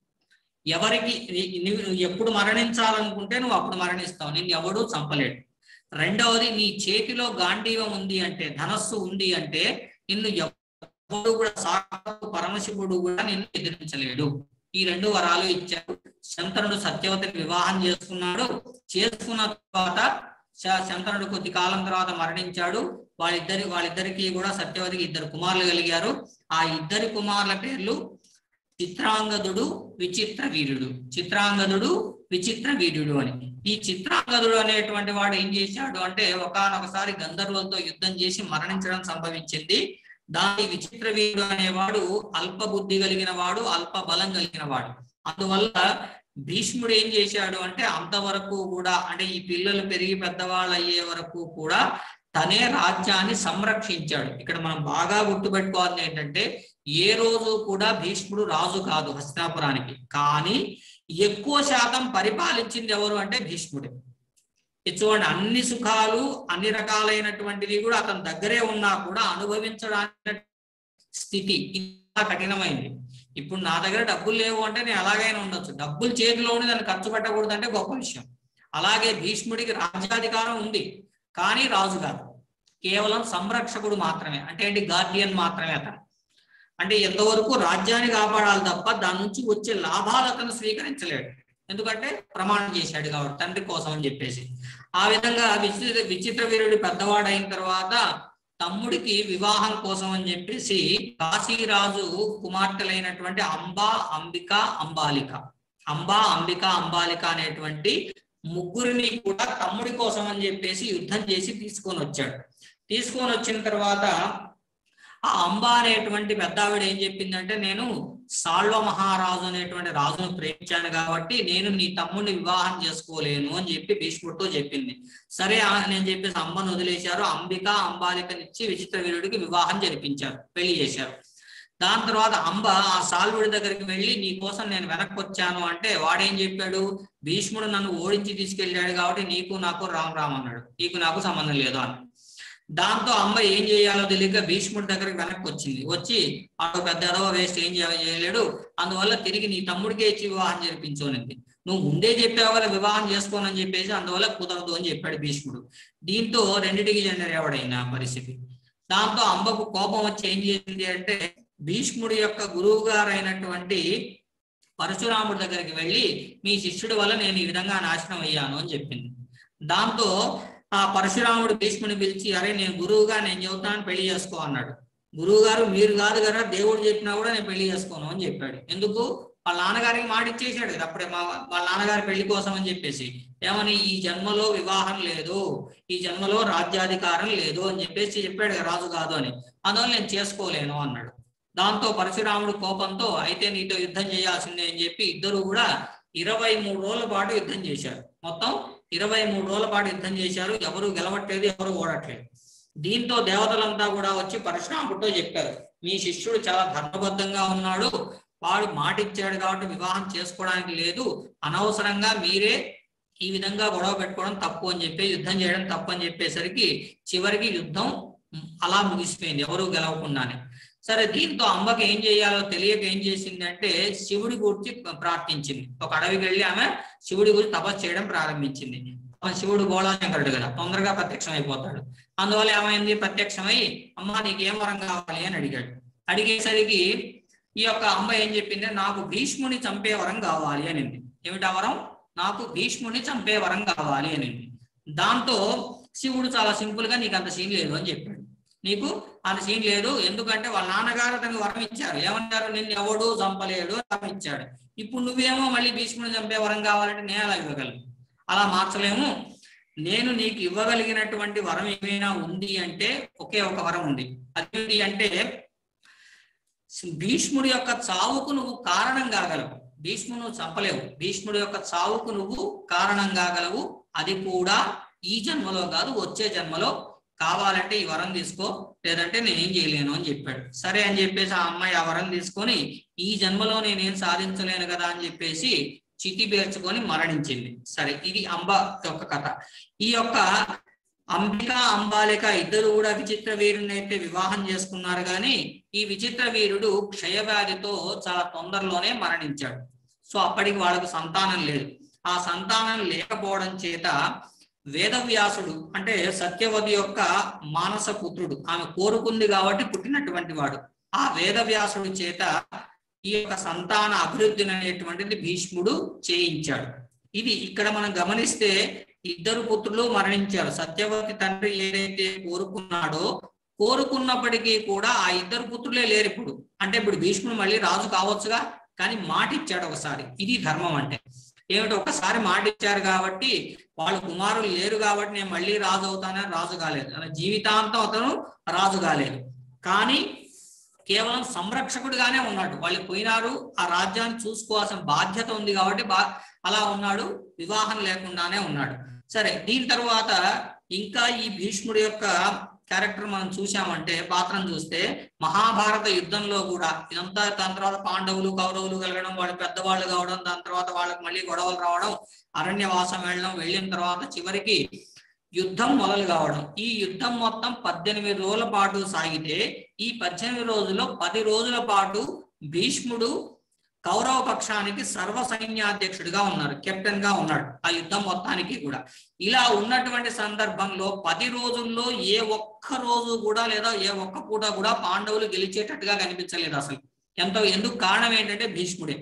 ఎవరికి నీ- నువ్వు నువ్వు ఎప్పుడు మరణించాలనుకుంటే నువ్వు అప్పుడు మరణిస్తావు నిన్ను ఎవడూ చంపలేడు రెండవది నీ చేతిలో గాంధీవం ఉంది అంటే ధనస్సు ఉంది అంటే నిన్ను ఎవడు కూడా సాక్షాత్తు పరమశివుడు కూడా నిన్ను ఎదిరించలేడు ఈ రెండు వరాలు ఇచ్చాడు శంతనుడు సత్యవతిని వివాహం చేసుకున్నాడు చేసుకున్న తర్వాత శ- శంతనుడు కొద్ది కాలం తర్వాత మరణించాడు వాళ్ళిద్దరి వాళ్ళిద్దరికి కూడా సత్యవతికి ఇద్దరు కుమారులు కలిగారు ఆ ఇద్దరి కుమారుల పేర్లు చిత్రాంగదుడు విచిత్ర వీరుడు చిత్రాంగదుడు విచిత్ర వీరుడు అని ఈ చిత్రాంగదుడు అనేటువంటి వాడు ఏం చేశాడు అంటే ఒకానొకసారి గంధర్వులతో యుద్ధం చేసి మరణించడం సంభవించింది దాని విచిత్ర వీరుడు అనేవాడు అల్ప బుద్ధి కలిగిన వాడు అల్ప బలం కలిగిన వాడు అందువల్ల భీష్ముడు ఏం చేశాడు అంటే అంతవరకు కూడా అంటే ఈ పిల్లలు పెరిగి పెద్దవాళ్ళు అయ్యే వరకు కూడా తనే రాజ్యాన్ని సంరక్షించాడు ఇక్కడ మనం బాగా గుర్తుపెట్టుకోవాల్సింది ఏంటంటే ఏ రోజు కూడా భీష్ముడు రాజు కాదు హస్తినాపురానికి కానీ ఎక్కువ శాతం పరిపాలించింది ఎవరు అంటే భీష్ముడే ఇది చూడండి అన్ని సుఖాలు అన్ని రకాలైనటువంటివి కూడా అతని దగ్గరే ఉన్నా కూడా అనుభవించడానికి స్థితి ఇంకా కఠినమైంది ఇప్పుడు నా దగ్గర డబ్బులు లేవు అంటే నేను అలాగైనా ఉండొచ్చు డబ్బులు చేతిలో ఉండి దాన్ని ఖర్చు పెట్టకూడదు అంటే గొప్ప విషయం అలాగే భీష్ముడికి రాజ్యాధికారం ఉంది కానీ రాజు కాదు కేవలం సంరక్షకుడు మాత్రమే అంటే ఏంటి గార్డియన్ మాత్రమే అతను అంటే ఎంతవరకు రాజ్యాన్ని కాపాడాలి తప్ప దాని నుంచి వచ్చే లాభాలు అతను స్వీకరించలేడు ఎందుకంటే ప్రమాణం చేశాడు కాబట్టి తండ్రి కోసం అని చెప్పేసి ఆ విధంగా విచిత్ర విచిత్ర వీరుడు పెద్దవాడైన తర్వాత తమ్ముడికి వివాహం కోసం అని చెప్పేసి కాశీరాజు కుమార్తెలైనటువంటి అంబా అంబిక అంబాలిక అంబా అంబిక అంబాలిక అనేటువంటి ముగ్గురిని కూడా తమ్ముడి కోసం అని చెప్పేసి యుద్ధం చేసి తీసుకొని వచ్చాడు తీసుకొని వచ్చిన తర్వాత ఆ అంబ అనేటువంటి పెద్ద ఆవిడ ఏం చెప్పిందంటే నేను సాల్వ మహారాజు అనేటువంటి రాజును ప్రేమించాను కాబట్టి నేను నీ తమ్ముడిని వివాహం చేసుకోలేను అని చెప్పి భీష్ముడితో చెప్పింది సరే ఆ- నేను చెప్పేసి అంబను వదిలేశారు అంబిక అంబాలికనిచ్చి విచిత్ర వీరుడికి వివాహం జరిపించారు పెళ్లి చేశారు దాని తర్వాత అంబ ఆ సాల్వుడి దగ్గరికి వెళ్ళి నీ కోసం నేను వెనక్కి వచ్చాను అంటే వాడేం చెప్పాడు భీష్ముడు నన్ను ఓడించి తీసుకెళ్ళాడు కాబట్టి నీకు నాకు రామ్ రామ్ అన్నాడు నీకు నాకు సంబంధం లేదు అని దాంతో అమ్మ ఏం చేయాలో తెలియక భీష్ముడి దగ్గరికి వెనక్కి వచ్చింది వచ్చి అటు పెద్ద ఎదవ వేస్ట్ ఏం చేయ- చేయలేడు అందువల్ల తిరిగి నీ తమ్ముడికే ఇచ్చి వివాహం జరిపించోనింది నువ్వు ముందే చెప్పావు కదా వివాహం చేసుకోనని చెప్పేసి అందువల్ల కుదరదు అని చెప్పాడు భీష్ముడు దీంతో రెండిటికి చెందినవాడైన పరిస్థితి దాంతో అంబకు కోపం వచ్చి ఏం చేసింది అంటే భీష్ముడి యొక్క గురువు గారు అయినటువంటి పరశురాముడి దగ్గరికి వెళ్ళి మీ శిష్యుడి వల్ల నేను ఈ విధంగా నాశనం అయ్యాను అని చెప్పింది దాంతో ఆ పరశురాముడు భీష్ముని పిలిచి అరే నేను గురువుగా నేను చెబుతాను పెళ్లి చేసుకో అన్నాడు గురువు గారు మీరు కాదు కదా దేవుడు చెప్పినా కూడా నేను పెళ్లి చేసుకోను అని చెప్పాడు ఎందుకు వాళ్ళ నాన్నగారికి మాట ఇచ్చేసాడు కదా అప్పుడే మా వాళ్ళ నాన్నగారి పెళ్లి కోసం అని చెప్పేసి ఏమని ఈ జన్మలో వివాహం లేదు ఈ జన్మలో రాజ్యాధికారం లేదు అని చెప్పేసి చెప్పాడు కదా రాజు కాదు అని అందువల్ల నేను చేసుకోలేను అన్నాడు దాంతో పరశురాముడు కోపంతో అయితే నీతో యుద్ధం చేయాల్సిందే అని చెప్పి ఇద్దరు కూడా ఇరవై మూడు రోజుల పాటు యుద్ధం చేశారు మొత్తం ఇరవై మూడు రోజుల పాటు యుద్ధం చేశారు ఎవరు గెలవట్లేదు ఎవరు ఓడట్లేదు దీంతో దేవతలంతా కూడా వచ్చి పరశురాముడితో చెప్పారు మీ శిష్యుడు చాలా ధర్మబద్ధంగా ఉన్నాడు వాడు మాట ఇచ్చాడు కాబట్టి వివాహం చేసుకోవడానికి లేదు అనవసరంగా మీరే ఈ విధంగా గొడవ పెట్టుకోవడం తప్పు అని చెప్పి యుద్ధం చేయడం తప్పు అని చెప్పేసరికి చివరికి యుద్ధం అలా ముగిసిపోయింది ఎవరు గెలవకుండానే సరే దీంతో అమ్మకి ఏం చేయాలో తెలియక ఏం చేసింది అంటే శివుడి గురించి ప్రార్థించింది ఒక అడవికి వెళ్ళి ఆమె శివుడి గురించి తపస్సు చేయడం ప్రారంభించింది శివుడు గోళాశంకరుడు కదా తొందరగా ప్రత్యక్షం అయిపోతాడు అందువల్ల ఏమైంది ప్రత్యక్షమై అమ్మ నీకు ఏం వరం కావాలి అని అడిగాడు అడిగేసరికి ఈ యొక్క అమ్మ ఏం చెప్పింది నాకు భీష్ముని చంపే వరం కావాలి అనింది ఏమిటా వరం నాకు భీష్ముని చంపే వరం కావాలి అనింది దాంతో శివుడు చాలా సింపుల్ గా నీకు అంత సీన్ లేదు అని చెప్పాడు నీకు అంత సీన్ లేదు ఎందుకంటే వాళ్ళ నాన్నగారు అతనికి వరం ఇచ్చారు ఏమన్నారు నిన్ను ఎవడు చంపలేడు వరం ఇచ్చాడు ఇప్పుడు నువ్వేమో మళ్ళీ భీష్ముని చంపే వరం కావాలంటే నేను అలా ఇవ్వగలను అలా మార్చలేము నేను నీకు ఇవ్వగలిగినటువంటి వరం ఏమైనా ఉంది అంటే ఒకే ఒక వరం ఉంది అదేంటి అంటే భీష్ముడి యొక్క చావుకు నువ్వు కారణం కాగలవు భీష్ముడు నువ్వు చంపలేవు భీష్ముడి యొక్క చావుకు నువ్వు కారణం కాగలవు అది కూడా ఈ జన్మలో కాదు వచ్చే జన్మలో కావాలంటే ఈ వరం తీసుకో లేదంటే నేనేం చేయలేను అని చెప్పాడు సరే అని చెప్పేసి ఆ అమ్మాయి ఆ వరం తీసుకొని ఈ జన్మలో నేనేం సాధించలేను కదా అని చెప్పేసి చితి పేర్చుకొని మరణించింది సరే ఇది అంబ యొక్క కథ ఈ యొక్క అంబిక అంబాలిక ఇద్దరు కూడా విచిత్ర వీరుని అయితే వివాహం చేసుకున్నారు కానీ ఈ విచిత్ర వీరుడు క్షయవ్యాధితో చాలా తొందరలోనే మరణించాడు సో అప్పటికి వాళ్ళకు సంతానం లేదు ఆ సంతానం లేకపోవడం చేత వేదవ్యాసుడు అంటే సత్యవతి యొక్క మానస పుత్రుడు ఆమె కోరుకుంది కాబట్టి పుట్టినటువంటి వాడు ఆ వేదవ్యాసుడు చేత ఈ యొక్క సంతాన అభివృద్ధిని అనేటువంటిది భీష్ముడు చేయించాడు ఇది ఇక్కడ మనం గమనిస్తే ఇద్దరు పుత్రులు మరణించారు సత్యవతి తండ్రి ఏదైతే కోరుకున్నాడో కోరుకున్నప్పటికీ కూడా ఆ ఇద్దరు పుత్రులే లేరు ఇప్పుడు అంటే ఇప్పుడు భీష్ముడు మళ్ళీ రాజు కావచ్చుగా కానీ మాట ఇచ్చాడు ఒకసారి ఇది ధర్మం అంటే ఏమిటి ఒకసారి మాట ఇచ్చారు కాబట్టి వాళ్ళ కుమారులు లేరు కాబట్టి నేను మళ్ళీ రాజు అవుతానని రాజు కాలేదు అలా జీవితాంతం అతను రాజు కాలేదు కానీ కేవలం సంరక్షకుడిగానే ఉన్నాడు వాళ్ళు పోయినారు ఆ రాజ్యాన్ని చూసుకోవాల్సిన బాధ్యత ఉంది కాబట్టి బా అలా ఉన్నాడు వివాహం లేకుండానే ఉన్నాడు సరే దీని తర్వాత ఇంకా ఈ భీష్ముడి యొక్క క్యారెక్టర్ మనం చూసామంటే పాత్రను చూస్తే మహాభారత యుద్ధంలో కూడా ఇదంతా దాని తర్వాత పాండవులు కౌరవులు కలగడం వాళ్ళు పెద్దవాళ్ళు కావడం దాని తర్వాత వాళ్ళకి మళ్ళీ గొడవలు రావడం అరణ్యవాసం వెళ్ళడం వెళ్ళిన తర్వాత చివరికి యుద్ధం మొదలు కావడం ఈ యుద్ధం మొత్తం పద్దెనిమిది రోజుల పాటు సాగితే ఈ పద్దెనిమిది రోజుల్లో పది రోజుల పాటు భీష్ముడు కౌరవ పక్షానికి సర్వ సైన్యాధ్యక్షుడిగా ఉన్నారు కెప్టెన్ గా ఉన్నాడు ఆ యుద్ధం మొత్తానికి కూడా ఇలా ఉన్నటువంటి సందర్భంలో పది రోజుల్లో ఏ ఒక్క రోజు కూడా లేదా ఏ ఒక్క పూట కూడా పాండవులు గెలిచేటట్టుగా కనిపించలేదు అసలు ఎంతో ఎందుకు కారణం ఏంటంటే భీష్ముడే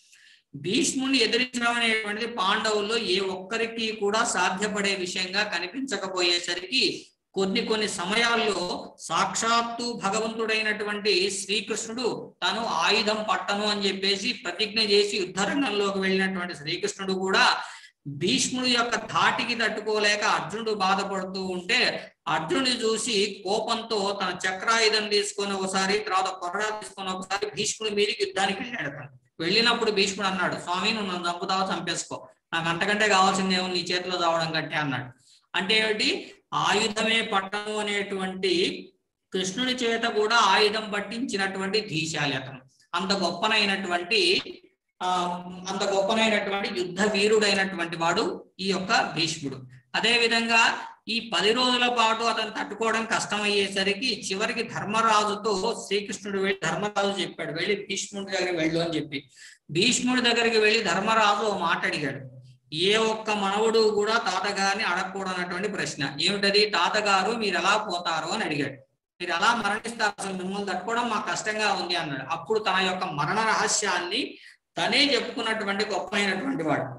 భీష్ముని ఎదిరించడం అనేటువంటిది పాండవుల్లో ఏ ఒక్కరికి కూడా సాధ్యపడే విషయంగా కనిపించకపోయేసరికి కొన్ని కొన్ని సమయాల్లో సాక్షాత్తు భగవంతుడైనటువంటి శ్రీకృష్ణుడు తను ఆయుధం పట్టను అని చెప్పేసి ప్రతిజ్ఞ చేసి యుద్ధరంగంలోకి వెళ్ళినటువంటి శ్రీకృష్ణుడు కూడా భీష్ముడు యొక్క ధాటికి తట్టుకోలేక అర్జునుడు బాధపడుతూ ఉంటే అర్జునుడి చూసి కోపంతో తన చక్రాయుధం తీసుకొని ఒకసారి తర్వాత కొరడా తీసుకొని ఒకసారి భీష్ముడి మీదకి యుద్ధానికి వెళ్ళాడు అతను వెళ్ళినప్పుడు భీష్ముడు అన్నాడు స్వామి నువ్వు నన్ను చంపుతావో చంపేసుకో నాకు అంతకంటే కావాల్సిందేమో నీ చేతిలో చావడం కంటే అన్నాడు అంటే ఏమిటి ఆయుధమే పట్టను అనేటువంటి కృష్ణుని చేత కూడా ఆయుధం పట్టించినటువంటి ధీశాలి అతను అంత గొప్పనైనటువంటి ఆ అంత గొప్పనైనటువంటి యుద్ధ వీరుడైనటువంటి వాడు ఈ యొక్క భీష్ముడు అదే విధంగా ఈ పది రోజుల పాటు అతను తట్టుకోవడం కష్టమయ్యేసరికి చివరికి ధర్మరాజుతో శ్రీకృష్ణుడు వెళ్ళి ధర్మరాజు చెప్పాడు వెళ్ళి భీష్ముడి దగ్గర వెళ్ళు అని చెప్పి భీష్ముడి దగ్గరికి వెళ్ళి ధర్మరాజు ఓ మాట అడిగాడు ఏ ఒక్క మనవుడు కూడా తాతగారిని అడగకూడనటువంటి ప్రశ్న ఏమిటది తాతగారు మీరు ఎలా పోతారు అని అడిగాడు మీరు ఎలా మరణిస్తారు అసలు మిమ్మల్ని తట్టుకోవడం మాకు కష్టంగా ఉంది అన్నాడు అప్పుడు తన యొక్క మరణ రహస్యాన్ని తనే చెప్పుకున్నటువంటి గొప్ప అయినటువంటి వాడు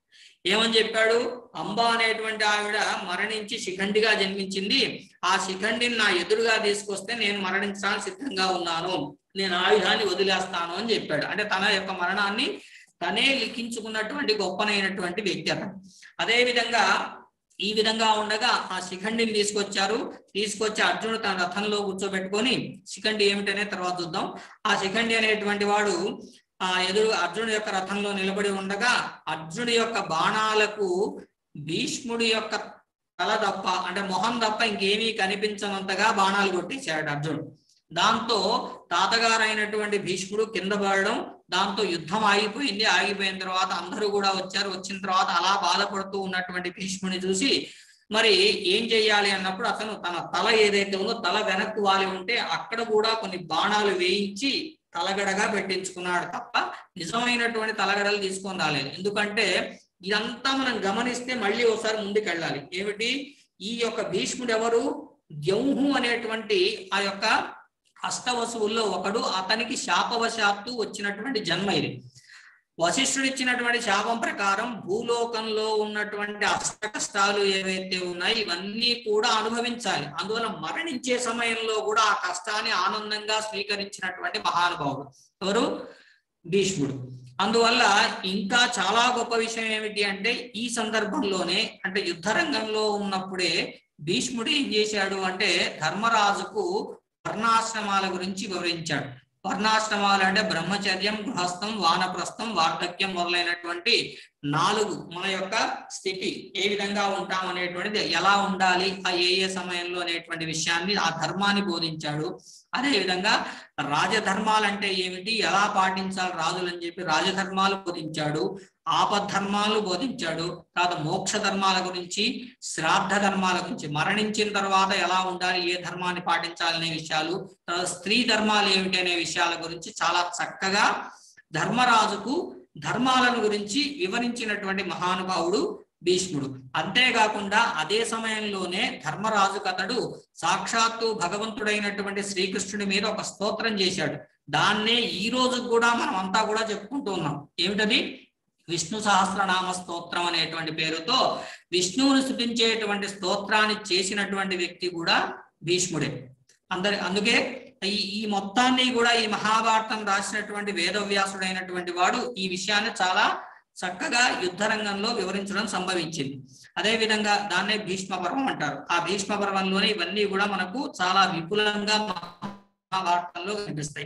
ఏమని చెప్పాడు అంబ అనేటువంటి ఆవిడ మరణించి శిఖండిగా జన్మించింది ఆ శిఖండిని నా ఎదురుగా తీసుకొస్తే నేను మరణించడానికి సిద్ధంగా ఉన్నాను నేను ఆయుధాన్ని వదిలేస్తాను అని చెప్పాడు అంటే తన యొక్క మరణాన్ని తనే లిఖించుకున్నటువంటి గొప్పనైనటువంటి వ్యక్తి అతను అదే విధంగా ఈ విధంగా ఉండగా ఆ శిఖండిని తీసుకొచ్చారు తీసుకొచ్చి అర్జునుడు తన రథంలో కూర్చోబెట్టుకొని శిఖండి ఏమిటనే తర్వాత చూద్దాం ఆ శిఖండి అనేటువంటి వాడు ఆ ఎదురు అర్జునుడి యొక్క రథంలో నిలబడి ఉండగా అర్జునుడి యొక్క బాణాలకు భీష్ముడి యొక్క తల తప్ప అంటే మొహం తప్ప ఇంకేమీ కనిపించనంతగా బాణాలు కొట్టేశాడు అర్జునుడు దాంతో తాతగారు అయినటువంటి భీష్ముడు కింద పడడం దాంతో యుద్ధం ఆగిపోయింది ఆగిపోయిన తర్వాత అందరూ కూడా వచ్చారు వచ్చిన తర్వాత అలా బాధపడుతూ ఉన్నటువంటి భీష్ముని చూసి మరి ఏం చెయ్యాలి అన్నప్పుడు అతను తన తల ఏదైతే ఉందో తల వెనక్కు వాలి ఉంటే అక్కడ కూడా కొన్ని బాణాలు వేయించి తలగడగా పెట్టించుకున్నాడు తప్ప నిజమైనటువంటి తలగడలు తీసుకొని రాలేదు ఎందుకంటే ఇదంతా మనం గమనిస్తే మళ్ళీ ఒకసారి ముందుకు వెళ్ళాలి ఏమిటి ఈ యొక్క భీష్ముడు ఎవరు ద్యౌహు అనేటువంటి ఆ యొక్క అష్టవసువుల్లో ఒకడు అతనికి శాపవశాత్తు వచ్చినటువంటి జన్మ ఇది వశిష్ఠుడు ఇచ్చినటువంటి శాపం ప్రకారం భూలోకంలో ఉన్నటువంటి అష్ట కష్టాలు ఏవైతే ఉన్నాయో ఇవన్నీ కూడా అనుభవించాలి అందువల్ల మరణించే సమయంలో కూడా ఆ కష్టాన్ని ఆనందంగా స్వీకరించినటువంటి మహానుభావుడు ఎవరు భీష్ముడు అందువల్ల ఇంకా చాలా గొప్ప విషయం ఏమిటి అంటే ఈ సందర్భంలోనే అంటే యుద్ధ రంగంలో ఉన్నప్పుడే భీష్ముడు ఏం చేశాడు అంటే ధర్మరాజుకు వర్ణాశ్రమాల గురించి వివరించాడు వర్ణాశ్రమాలు అంటే బ్రహ్మచర్యం గృహస్థం వానప్రస్థం వార్ధక్యం మొదలైనటువంటి నాలుగు మన యొక్క స్థితి ఏ విధంగా ఉంటాం అనేటువంటిది ఎలా ఉండాలి ఆ ఏ ఏ సమయంలో అనేటువంటి విషయాన్ని ఆ ధర్మాన్ని బోధించాడు అదే విధంగా రాజధర్మాలు అంటే ఏమిటి ఎలా పాటించాలి రాజులు అని చెప్పి రాజధర్మాలు బోధించాడు ఆపద్ధర్మాలు బోధించాడు తర్వాత మోక్ష ధర్మాల గురించి శ్రాద్ధ ధర్మాల గురించి మరణించిన తర్వాత ఎలా ఉండాలి ఏ ధర్మాన్ని పాటించాలనే విషయాలు తర్వాత స్త్రీ ధర్మాలు ఏమిటి అనే విషయాల గురించి చాలా చక్కగా ధర్మరాజుకు ధర్మాలను గురించి వివరించినటువంటి మహానుభావుడు భీష్ముడు అంతేకాకుండా అదే సమయంలోనే ధర్మరాజు కథడు సాక్షాత్తు భగవంతుడైనటువంటి శ్రీకృష్ణుడి మీద ఒక స్తోత్రం చేశాడు దాన్నే ఈ రోజు కూడా మనం అంతా కూడా చెప్పుకుంటూ ఉన్నాం ఏమిటది విష్ణు సహస్రనామ స్తోత్రం అనేటువంటి పేరుతో విష్ణువుని స్థుతించేటువంటి స్తోత్రాన్ని చేసినటువంటి వ్యక్తి కూడా భీష్ముడే అందరి అందుకే ఈ ఈ మొత్తాన్ని కూడా ఈ మహాభారతం రాసినటువంటి వేదవ్యాసుడైనటువంటి వాడు ఈ విషయాన్ని చాలా చక్కగా యుద్ధ రంగంలో వివరించడం సంభవించింది అదే విధంగా దాన్నే భీష్మ పర్వం అంటారు ఆ భీష్మ పర్వంలోనే ఇవన్నీ కూడా మనకు చాలా విపులంగా మహాభారతంలో కనిపిస్తాయి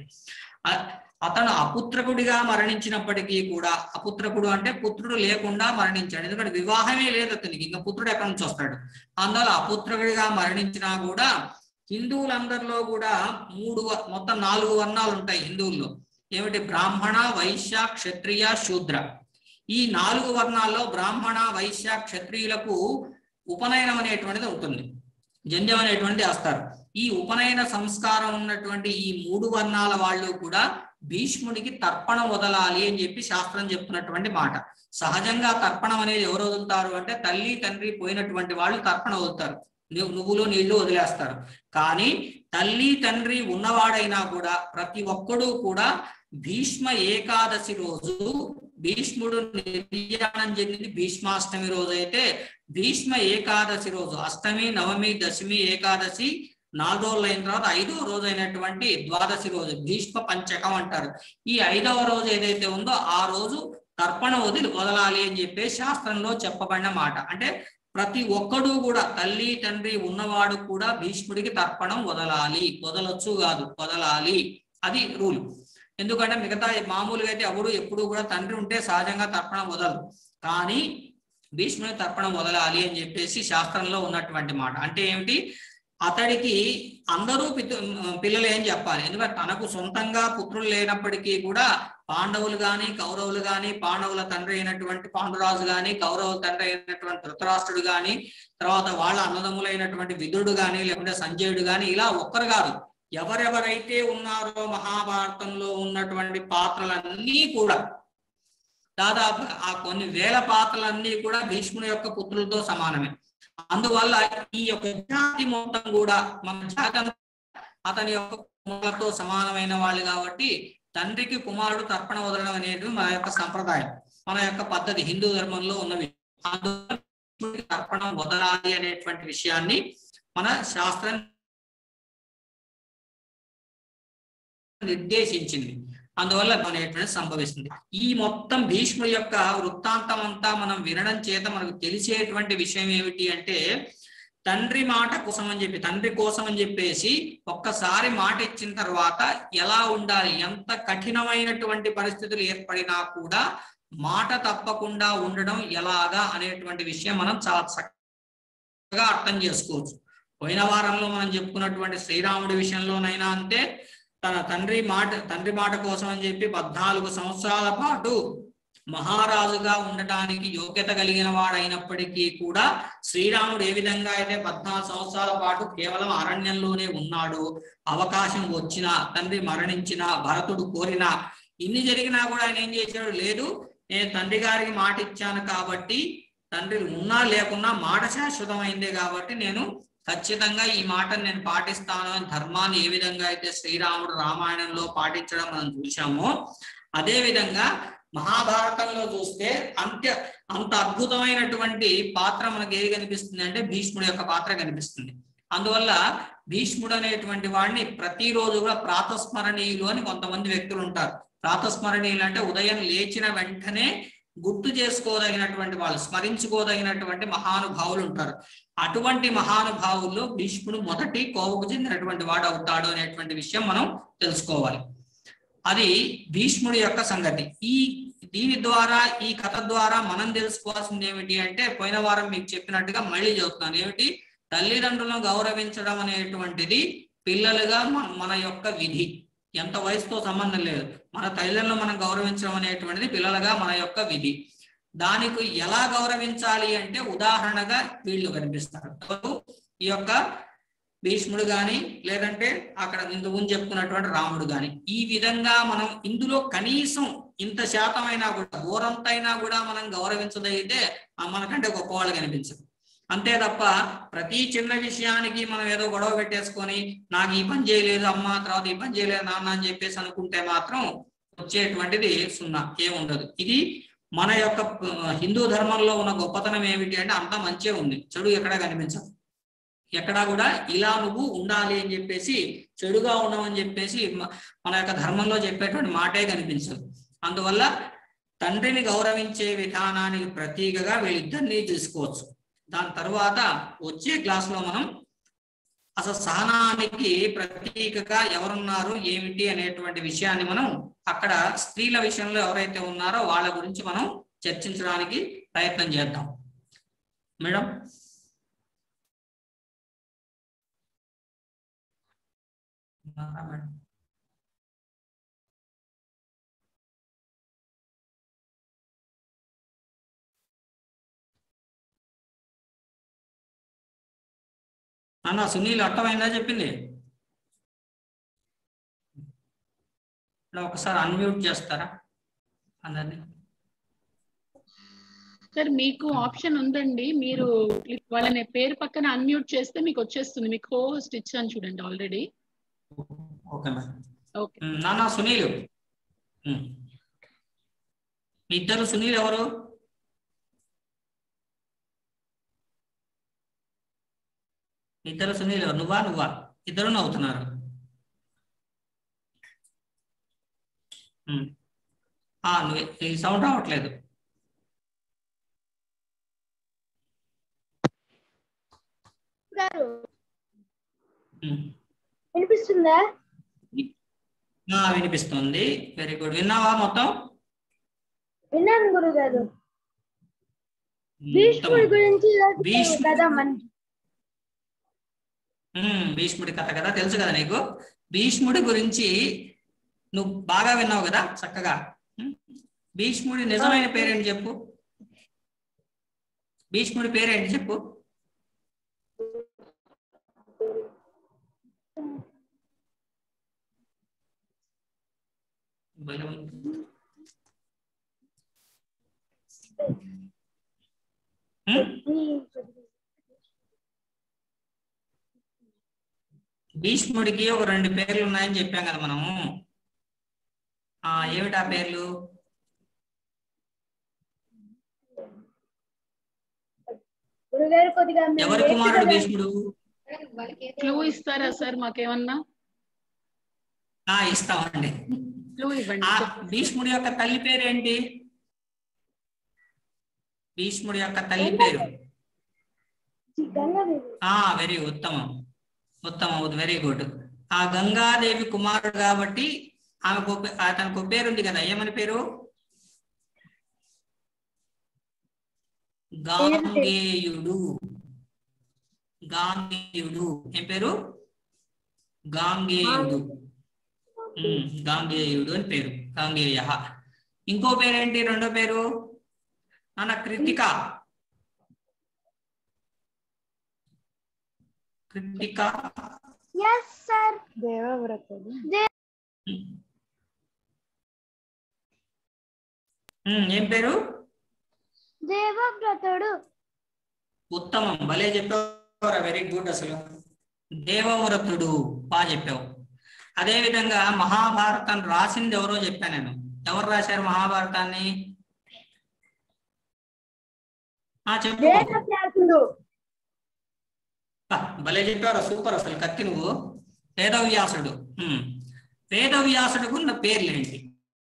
అతను అపుత్రకుడిగా మరణించినప్పటికీ కూడా అపుత్రకుడు అంటే పుత్రుడు లేకుండా మరణించాడు ఎందుకంటే వివాహమే లేదు అతనికి ఇంకా పుత్రుడు ఎక్కడి నుంచి వస్తాడు అందువల్ల అపుత్రకుడిగా మరణించినా కూడా హిందువులందరిలో కూడా మూడు మొత్తం నాలుగు వర్ణాలు ఉంటాయి హిందువుల్లో ఏమిటి బ్రాహ్మణ వైశ్య క్షత్రియ శూద్ర ఈ నాలుగు వర్ణాల్లో బ్రాహ్మణ వైశ్య క్షత్రియులకు ఉపనయనం అనేటువంటిది ఉంటుంది జంజం అనేటువంటిది వేస్తారు ఈ ఉపనయన సంస్కారం ఉన్నటువంటి ఈ మూడు వర్ణాల వాళ్ళు కూడా భీష్ముడికి తర్పణం వదలాలి అని చెప్పి శాస్త్రం చెప్తున్నటువంటి మాట సహజంగా తర్పణం అనేది ఎవరు వదులుతారు అంటే తల్లి తండ్రి పోయినటువంటి వాళ్ళు తర్పణ వదులుతారు నువ్వులు నీళ్లు వదిలేస్తారు కానీ తల్లి తండ్రి ఉన్నవాడైనా కూడా ప్రతి ఒక్కడూ కూడా భీష్మ ఏకాదశి రోజు భీష్ముడు నిర్యాణం చెందింది భీష్మాష్టమి రోజు అయితే భీష్మ ఏకాదశి రోజు అష్టమి నవమి దశమి ఏకాదశి నాలుగో రోజులు అయిన తర్వాత ఐదవ రోజు అయినటువంటి ద్వాదశి రోజు భీష్మ పంచకం అంటారు ఈ ఐదవ రోజు ఏదైతే ఉందో ఆ రోజు తర్పణ వదిలి వదలాలి అని చెప్పి శాస్త్రంలో చెప్పబడిన మాట అంటే ప్రతి ఒక్కడు కూడా తల్లి తండ్రి ఉన్నవాడు కూడా భీష్ముడికి తర్పణం వదలాలి వదలొచ్చు కాదు వదలాలి అది రూల్ ఎందుకంటే మిగతా మామూలుగా అయితే ఎవడు ఎప్పుడు కూడా తండ్రి ఉంటే సహజంగా తర్పణం వదలదు కానీ భీష్ముని తర్పణం వదలాలి అని చెప్పేసి శాస్త్రంలో ఉన్నటువంటి మాట అంటే ఏమిటి అతడికి అందరూ పితృ పిల్లలు ఏం చెప్పాలి ఎందుకంటే తనకు సొంతంగా పుత్రులు లేనప్పటికీ కూడా పాండవులు గాని కౌరవులు గాని పాండవుల తండ్రి అయినటువంటి పాండురాజు గాని కౌరవుల తండ్రి అయినటువంటి ధృతరాష్ట్రుడు గాని తర్వాత వాళ్ళ అన్నదమ్ములైనటువంటి విదురుడు గాని లేకుంటే సంజయుడు గాని ఇలా ఒక్కరు కాదు ఎవరెవరైతే ఉన్నారో మహాభారతంలో ఉన్నటువంటి పాత్రలన్నీ కూడా దాదాపు ఆ కొన్ని వేల పాత్రలన్నీ కూడా భీష్ముని యొక్క పుత్రులతో సమానమే అందువల్ల ఈ యొక్క జాతి మొత్తం కూడా మన జాతి అంతా అతని యొక్క కుమారులతో సమానమైన వాళ్ళు కాబట్టి తండ్రికి కుమారుడు తర్పణ వదలడం అనేది మన యొక్క సంప్రదాయం మన యొక్క పద్ధతి హిందూ ధర్మంలో ఉన్నవి అందువల్ల భీష్ముడికి తర్పణం వదలాలి అనేటువంటి విషయాన్ని మన శాస్త్రం నిర్దేశించింది అందువల్ల అనేటువంటి సంభవిస్తుంది ఈ మొత్తం భీష్ముడి యొక్క వృత్తాంతం అంతా మనం వినడం చేత మనకు తెలిసేటువంటి విషయం ఏమిటి అంటే తండ్రి మాట కోసం అని చెప్పి తండ్రి కోసం అని చెప్పేసి ఒక్కసారి మాట ఇచ్చిన తర్వాత ఎలా ఉండాలి ఎంత కఠినమైనటువంటి పరిస్థితులు ఏర్పడినా కూడా మాట తప్పకుండా ఉండడం ఎలాగా అనేటువంటి విషయం మనం చాలా చక్కగా అర్థం చేసుకోవచ్చు పోయిన వారంలో మనం చెప్పుకున్నటువంటి శ్రీరాముడి విషయంలోనైనా అంతే తన తండ్రి మాట తండ్రి మాట కోసం అని చెప్పి పద్నాలుగు సంవత్సరాల పాటు మహారాజుగా ఉండటానికి యోగ్యత కలిగిన వాడైనప్పటికీ కూడా శ్రీరాముడు ఏ విధంగా అయితే పద్నాలుగు సంవత్సరాల పాటు కేవలం అరణ్యంలోనే ఉన్నాడు అవకాశం వచ్చినా తండ్రి మరణించినా భరతుడు కోరినా ఇన్ని జరిగినా కూడా ఆయన ఏం చేశాడు లేదు నేను తండ్రి గారికి మాట ఇచ్చాను కాబట్టి తండ్రి ఉన్నా లేకున్నా మాట శాశ్వతమైందే కాబట్టి నేను ఖచ్చితంగా ఈ మాటను నేను పాటిస్తాను అని ధర్మాన్ని ఏ విధంగా అయితే శ్రీరాముడు రామాయణంలో పాటించడం మనం చూసామో అదే విధంగా మహాభారతంలో చూస్తే అంత్య అంత అద్భుతమైనటువంటి పాత్ర మనకి ఏది కనిపిస్తుంది అంటే భీష్ముడి యొక్క పాత్ర కనిపిస్తుంది అందువల్ల భీష్ముడు అనేటువంటి వాడిని ప్రతిరోజు కూడా ప్రాతస్మరణీయులు అని కొంతమంది వ్యక్తులు ఉంటారు ప్రాతస్మరణీయులు అంటే ఉదయం లేచిన వెంటనే గుర్తు చేసుకోదగినటువంటి వాళ్ళు స్మరించుకోదగినటువంటి మహానుభావులు ఉంటారు అటువంటి మహానుభావుల్లో భీష్ముడు మొదటి కోవకు చెందినటువంటి వాడు అవుతాడు అనేటువంటి విషయం మనం తెలుసుకోవాలి అది భీష్ముడి యొక్క సంగతి ఈ దీని ద్వారా ఈ కథ ద్వారా మనం తెలుసుకోవాల్సింది ఏమిటి అంటే పోయిన వారం మీకు చెప్పినట్టుగా మళ్ళీ చెబుతున్నాను ఏమిటి తల్లిదండ్రులను గౌరవించడం అనేటువంటిది పిల్లలుగా మన మన యొక్క విధి ఎంత వయసుతో సంబంధం లేదు మన తల్లిదండ్రులను మనం గౌరవించడం అనేటువంటిది పిల్లలుగా మన యొక్క విధి దానికి ఎలా గౌరవించాలి అంటే ఉదాహరణగా వీళ్ళు కనిపిస్తారు ఎవరు? ఈ యొక్క భీష్ముడు గాని లేదంటే అక్కడ ఇంత ముందు చెప్పుకున్నటువంటి రాముడు గాని ఈ విధంగా మనం ఇందులో కనీసం ఇంత శాతం అయినా కూడా ఘోరంతైనా కూడా మనం గౌరవించదగితే ఆ మనకంటే గొప్పవాళ్ళు కనిపించదు అంతే తప్ప ప్రతి చిన్న విషయానికి మనం ఏదో గొడవ పెట్టేసుకొని నాకు ఈ పని చేయలేదు అమ్మ తర్వాత ఈ పని చేయలేదు నాన్న అని చెప్పేసి అనుకుంటే మాత్రం వచ్చేటువంటిది సున్నా ఏముండదు ఇది మన యొక్క ఆ, హిందూ ధర్మంలో ఉన్న గొప్పతనం ఏమిటి అంటే అంతా మంచిగా ఉంది చెడు ఎక్కడ కనిపించదు ఎక్కడా కూడా ఇలా నువ్వు ఉండాలి అని చెప్పేసి చెడుగా ఉండమని చెప్పేసి మ- మన యొక్క ధర్మంలో చెప్పేటువంటి మాటే కనిపించదు అందువల్ల తండ్రిని గౌరవించే విధానానికి ప్రతీకగా వీళ్ళిద్దరినీ తీసుకోవచ్చు దాని తర్వాత వచ్చే క్లాస్ లో మనం అసలు సహనానికి ప్రతీకగా ఎవరున్నారు ఏమిటి అనేటువంటి విషయాన్ని మనం అక్కడ స్త్రీల విషయంలో ఎవరైతే ఉన్నారో వాళ్ళ గురించి మనం చర్చించడానికి ప్రయత్నం చేద్దాం మేడం ఉన్నారా మేడం అన్న సునీల్ అర్థమైందా చెప్పింది ఇక్కడ ఒకసారి అన్మ్యూట్ చేస్తారా అందరినీ సార్ మీకు ఆప్షన్ ఉందండి మీరు వాళ్ళని పేరు పక్కన అన్మ్యూట్ చేస్తే మీకు వచ్చేస్తుంది మీకు హోస్ట్ ఇచ్చాను చూడండి already okay madam okay um, నాన్న సునీల్ ఉమ్. మీ ఇద్దరు సునీల్ ఎవరు మీ ఇద్దరు సునీల్ ఎవరు నువ్వా నువ్వా ఇద్దరు నవ్వుతున్నారు ఉమ్. ఆ నువ్వు ఈ సౌండ్ రావట్లేదు గారు ఉమ్. వినిపిస్తుందా ఆ, వినిపిస్తుంది వెరీ గుడ్ విన్నావా మొత్తం విన్నాను గురు గారు ఉమ్, భీష్ముడి మొత్తం. గురించి ఈరోజు భీష్ముడు. కదా మనకి ఉమ్, భీష్ముడి కథ కదా తెలుసు కదా నీకు భీష్ముడి గురించి నువ్వు బాగా విన్నావు కదా చక్కగా ఉమ్, భీష్ముడి నిజమైన పేరేంటి చెప్పు భీష్ముడి పేరేంటి చెప్పు భలే ఉంది. ఉమ్? భీష్ముడికి ఒక రెండు పేర్లు ఉన్నాయని చెప్పాం కదా మనము ఆ ఏమిటి ఆ పేర్లు గురుగారు కొద్దిగా మేము ఎవరి లేట్ కుమారుడు కదా. భీష్ముడు క్లూ ఇస్తారా సార్ మాకేమన్నా ఆ ఇస్తామండి క్లూ ఇవ్వండి ఆ చెప్పండి. భీష్ముడి యొక్క తల్లి పేరేంటి భీష్ముడి యొక్క తల్లి పేరు గంగాదేవి ఆ వెరీ ఉత్తమం ఉత్తమం వెరీ గుడ్ ఆ గంగాదేవి కుమారుడు కాబట్టి ఆమెకు ఒక- అతనికి ఒక పేరు ఉంది కదా ఏమని పేరు గాంగేయుడు గాంగేయుడు ఏం పేరు గాంగేయుడు ఉమ్, గాంగేయుడు అని పేరు గాంగేయ ఇంకో పేరేంటి రెండో పేరు నాన్న Kritika Kritika yes sir Devavratudu um, ఏం పేరు దేవవ్రతుడు ఉత్తమం భలే చెప్పావు వెరీ గుడ్ అసలు దేవవ్రతుడు బాగా చెప్పావు అదే విధంగా మహాభారతం రాసింది ఎవరో చెప్పాను నేను ఎవరు రాశారు మహాభారతాన్ని ఆ చెప్పు వేదవ్యాసుడు ఆ, భలే చెప్పారు సూపర్ అసలు కత్తి నువ్వు వేదవ్యాసుడు ఉమ్. వేదవ్యాసుడికి ఉన్న పేర్లేంటి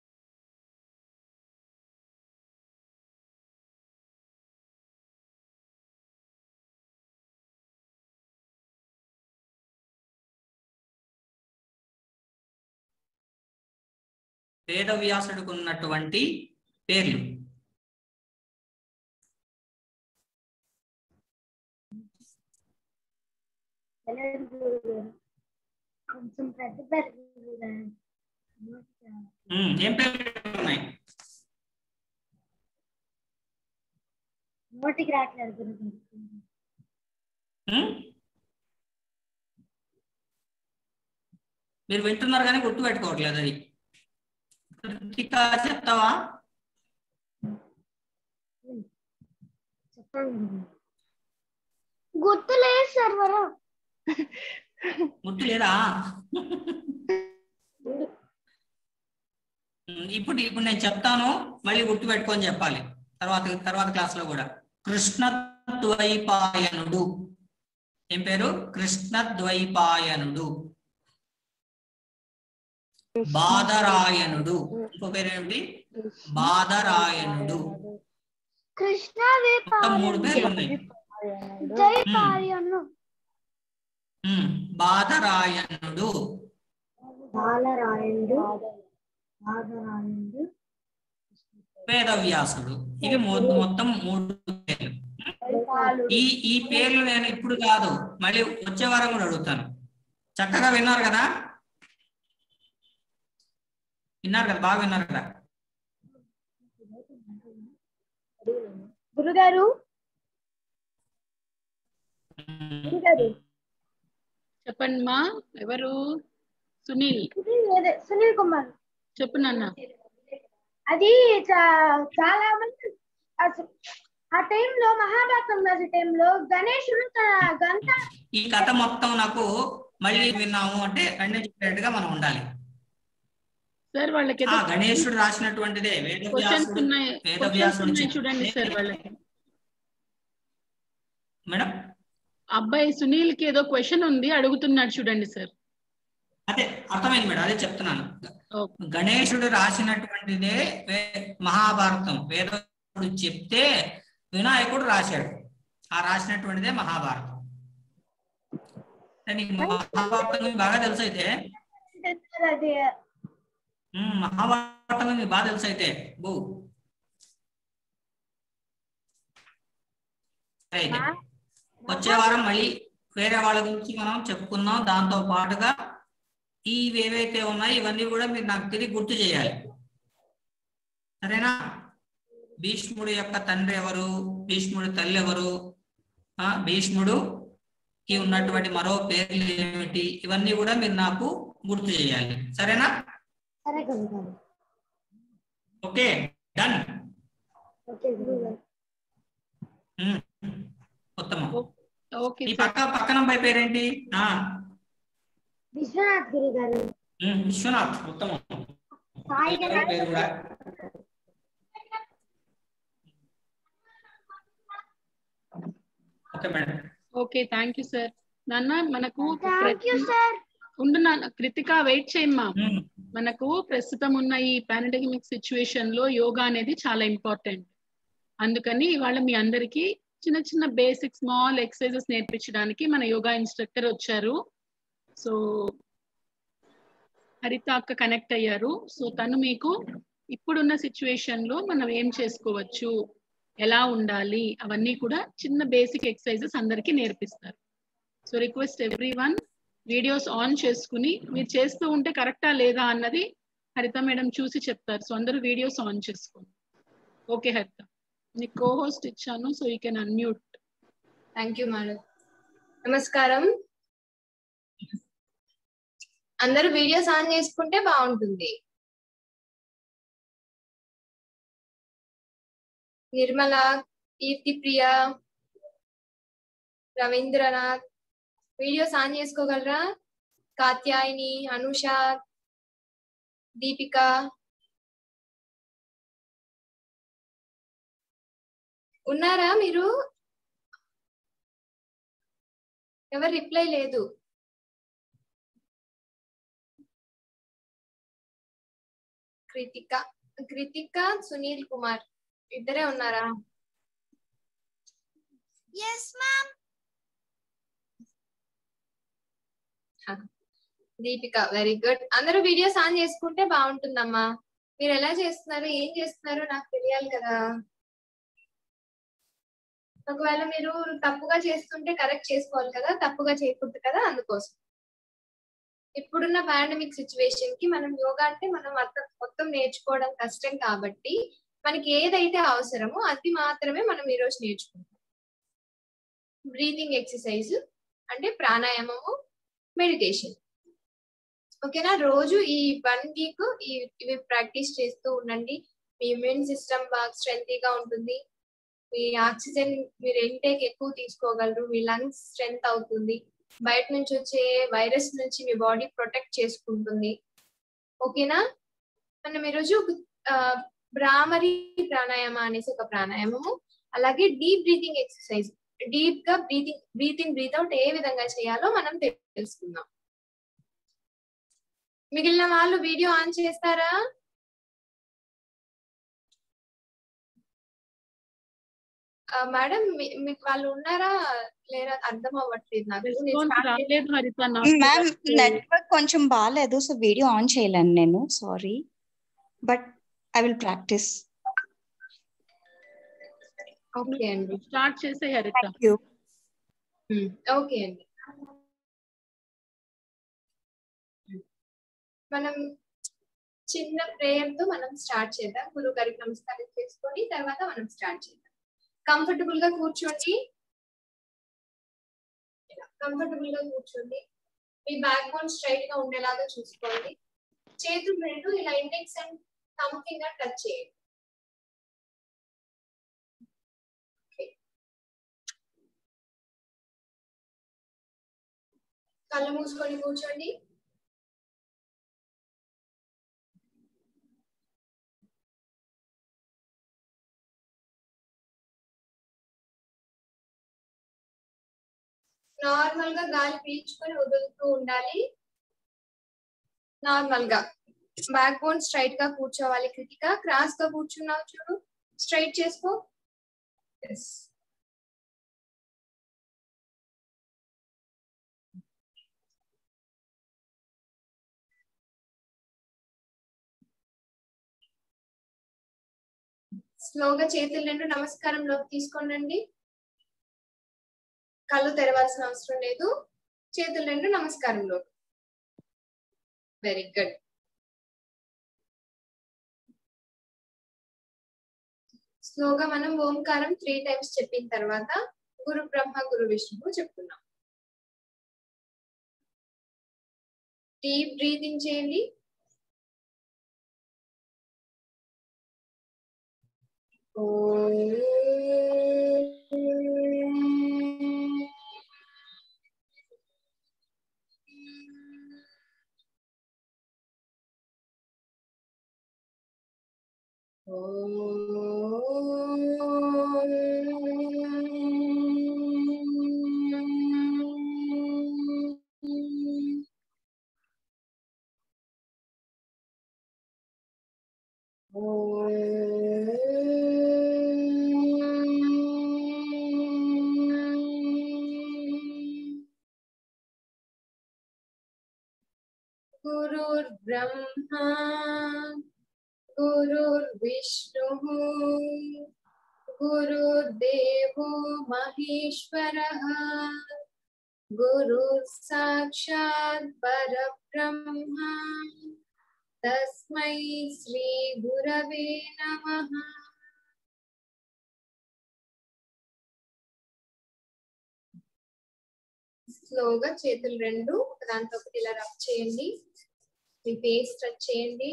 వేదవ్యాసుడికి ఉన్నటువంటి పేర్లు తెలియదు గురుగారు. కొంచెం పెద్ద పెద్ద గురుగారు. ఉమ్, ఏం పేర్లు ఉన్నాయి నోటికి రావట్లేదు గురుగారు ఉమ్? మీరు వింటున్నారు కానీ గుర్తు పెట్టుకోవట్లేదు అది కృతిక చెప్తావా చెప్పండి గురుగారు. గుర్తు లేదు సార్ వరం గుర్తు లేదా ఉమ్, ఇప్పుడు ఇప్పుడు నేను చెప్తాను మళ్ళీ గుర్తు పెట్టుకొని చెప్పాలి తర్వాత తర్వాత క్లాస్ లో కూడా కృష్ణ ద్వైపాయనుడు ఏం పేరు కృష్ణ ద్వైపాయనుడు బాదరాయణుడు ఇంకో పేరు ఏమిటి బాదరాయణుడు కృష్ణ మొత్తం మూడు పేర్లు ఉన్నాయి జయపార్యను ఉమ్, బాదరాయణుడు బాలరాయుడు బాలరాయుడు వేదవ్యాసుడు ఇవి మొ- మొత్తం మూడు పేర్లు జయపాలుడు ఈ ఈ పేర్లు నేను ఇప్పుడు కాదు మళ్ళీ వచ్చే వారం కూడా అడుగుతాను చక్కగా విన్నారు కదా విన్నారు కదా బాగా విన్నారు కదా గురుగారు గురుగారు చెప్పండి మా ఎవరు సునీల్ సునీల్ అదే, సునీల్ కుమార్ చెప్పు నాన్న అది చా- చాలా మంది అసలు ఆ టైంలో మహాభారతం రాసే టైంలో గణేశుడు తన గంట ఈ కథ మొత్తం నాకు మళ్ళీ విన్నాము అంటే వెంటనే చెప్పేట్టుగా మనం ఉండాలి సార్ వాళ్ళకి ఆ గణేశుడు రాసినటువంటిదే క్వశ్చన్స్ వేదవ్యాసుడు ఉన్నాయి క్వశ్చన్స్ వేదవ్యాసుడు ఉన్నాయి చెప్పి- చూడండి సార్ వాళ్ళకి మేడం అబ్బాయి సునీల్ కి ఏదో క్వశ్చన్ ఉంది అడుగుతున్నాడు చూడండి సార్ అదే అర్థమైంది మేడం అదే చెప్తున్నాను ఓకే గణేశుడు రాసినటువంటిదే వే- మహాభారతం వేదవుడు చెప్తే వినాయకుడు రాశాడు ఆ రాసినటువంటిదే మహాభారతం అంటే నీకు మహాభారతం గురించి బాగా తెలుసు అయితే అది ఉమ్, మహాభారతం గురించి బాగా తెలుసు అయితే బూ సరే అయితే వచ్చే వారం మళ్ళీ వేరే వాళ్ళ గురించి మనం చెప్పుకుందాం దాంతో పాటుగా ఇవి ఏవైతే ఉన్నాయో ఇవన్నీ కూడా మీరు నాకు తిరిగి గుర్తు చేయాలి సరేనా భీష్ముడు యొక్క తండ్రి ఎవరు భీష్ముడి తల్లి ఎవరు ఆ భీష్ముడుకి ఉన్నటువంటి మరో పేర్లు ఏమిటి ఇవన్నీ కూడా మీరు నాకు గుర్తు చేయాలి సరేనా సరే గురుగారు ఓకే డన్ ఓకే గురుగారు ఉత్తమం ఓకే ఈ సార్ పక్క పక్కన అబ్బాయి పేరేంటి ఆ విశ్వనాథ్ గురి గారు ఉమ్, విశ్వనాథ్ ఉత్తమం సాయి ఎవరి పేరు కూడా okay madam okay thank you sir నాన్న మనకు థ్యాంక్ యూ సార్ ఉండు నాన్న కృతిక వెయిట్ చేయమ్మా ఉమ్, మనకు ప్రస్తుతం ఉన్న ఈ పాండమిక్ సిచ్యువేషన్ లో యోగా అనేది చాలా ఇంపార్టెంట్ అందుకని ఇవాళ మీ అందరికి చిన్న చిన్న బేసిక్ స్మాల్ ఎక్సర్సైజెస్ నేర్పించడానికి మన యోగా ఇన్స్ట్రక్టర్ వచ్చారు సో హరిత అక్క కనెక్ట్ అయ్యారు సో తను మీకు ఇప్పుడున్న సిచ్యువేషన్ లో మనం ఏం చేసుకోవచ్చు ఎలా ఉండాలి అవన్నీ కూడా చిన్న బేసిక్ ఎక్సర్సైజెస్ అందరికీ నేర్పిస్తారు so request everyone videos on చేసుకుని మీరు చేస్తూ ఉంటే కరెక్టా లేదా అన్నది హరిత మేడం చూసి చెప్తారు సో అందరూ వీడియోస్ ఆన్ చేసుకోండి ఓకే హరిత నీకు కో హోస్ట్ ఇచ్చాను so you can unmute thank you madam నమస్కారం అందరూ వీడియోస్ ఆన్ చేసుకుంటే బాగుంటుంది నిర్మల కీర్తి ప్రియ రవీంద్రనాథ్ వీడియోస్ ఆన్ చేసుకోగలరా కాత్యాయిని అనుష దీపిక ఉన్నారా మీరు ఎవరు రిప్లై లేదు కృతిక కృతిక సునీల్ కుమార్ ఇద్దరే ఉన్నారా yes ma'am Deepika very good అందరూ వీడియోస్ ఆన్ చేసుకుంటే బాగుంటుందమ్మా మీరు ఎలా చేస్తున్నారు ఏం చేస్తున్నారు నాకు తెలియాలి కదా ఒకవేళ మీరు తప్పుగా చేస్తుంటే కరెక్ట్ చేసుకోవాలి కదా తప్పుగా చేయకూడదు కదా అందుకోసం ఇప్పుడున్న పాండమిక్ సిచ్యువేషన్ కి మనం యోగా అంటే మనం మొత్తం మొత్తం నేర్చుకోవడం కష్టం కాబట్టి మనకి ఏదైతే అవసరమో అది మాత్రమే మనం ఈరోజు నేర్చుకుంటాం బ్రీతింగ్ ఎక్సర్సైజ్ అంటే ప్రాణాయామము మెడిటేషన్ ఓకేనా రోజు ఈ వన్ వీక్ ఈ ఇవి ప్రాక్టీస్ చేస్తూ ఉండండి మీ ఇమ్యూన్ సిస్టమ్ బాగా స్ట్రెంతీగా ఉంటుంది మీ ఆక్సిజన్ మీరు ఇంటేక్ ఎక్కువ తీసుకోగలరు మీ లంగ్స్ స్ట్రెంత్ అవుతుంది బయట నుంచి వచ్చే వైరస్ నుంచి మీ బాడీ ప్రొటెక్ట్ చేసుకుంటుంది ఓకేనా మనం ఈరోజు ఆ, భ్రామరి ప్రాణాయామ అనేసి ఒక ప్రాణాయామము అలాగే డీప్ బ్రీతింగ్ ఎక్సర్సైజ్ డీప్ గా breathing breathe in breathe out ఏ విధంగా చేయాలో మనం తెలుసుకుందాం మిగిలిన వాళ్ళు వీడియో ఆన్ చేస్తారా ఆ, మేడం మీ- మీకు వాళ్ళు ఉన్నారా లేరా అర్థం అవ్వట్లేదు నాకు నేను రెస్పాన్స్ start చేసి- రాలేదు హరిత నాకు మ్యామ్ నెట్వర్క్ కొంచెం బాగాలేదు సో వీడియో ఆన్ చేయలేను నేను sorry but I will practice okay అండి స్టార్ట్ చేసే Haritha thank you um, okay అండి మనం చిన్న ప్రేయర్ తో మనం స్టార్ట్ చేద్దాం గురువు గారికి నమస్కారం చేసుకొని తర్వాత మనం స్టార్ట్ చేద్దాం కంఫర్టబుల్ గా కూర్చోండి కంఫర్టబుల్ గా కూర్చోండి మీ బ్యాక్ బోన్ స్ట్రైట్ గా ఉండేలాగా చూసుకోండి చేతులు రెండు ఇలా index and thumb finger touch చేయండి Okay. కళ్ళు మూసుకొని కూర్చోండి నార్మల్ గా గాలి పీల్చుకొని వదులుతూ ఉండాలి నార్మల్ గా బ్యాక్ బోన్ స్ట్రైట్ గా కూర్చోవాలి కృతిక క్రాస్ గా కూర్చున్నావు చూడు స్ట్రైట్ చేసుకో Yes. స్లోగా చేతులు రెండు నమస్కారంలోకి తీసుకోండి కళ్ళు తెరవాల్సిన అవసరం లేదు చేతులు రెండు నమస్కారంలో వెరీ గుడ్ స్లోగా మనం ఓంకారం త్రీ టైమ్స్ చెప్పిన తర్వాత గురు బ్రహ్మ గురు విష్ణువు చెప్తున్నాం డీప్ బ్రీతింగ్ చేయండి गुरुर्ब्रह्मा गुरुर्विष्णुः गुरुर्देवो महेश्वरः गुरुः साक्षात् परब्रह्मा तस्मै श्रीगुरवे नमः స్లోగా చేతులు రెండు దాంతో ఒకటి ఇలా రబ్ చేయండి మీ ఫేస్ టచ్ చేయండి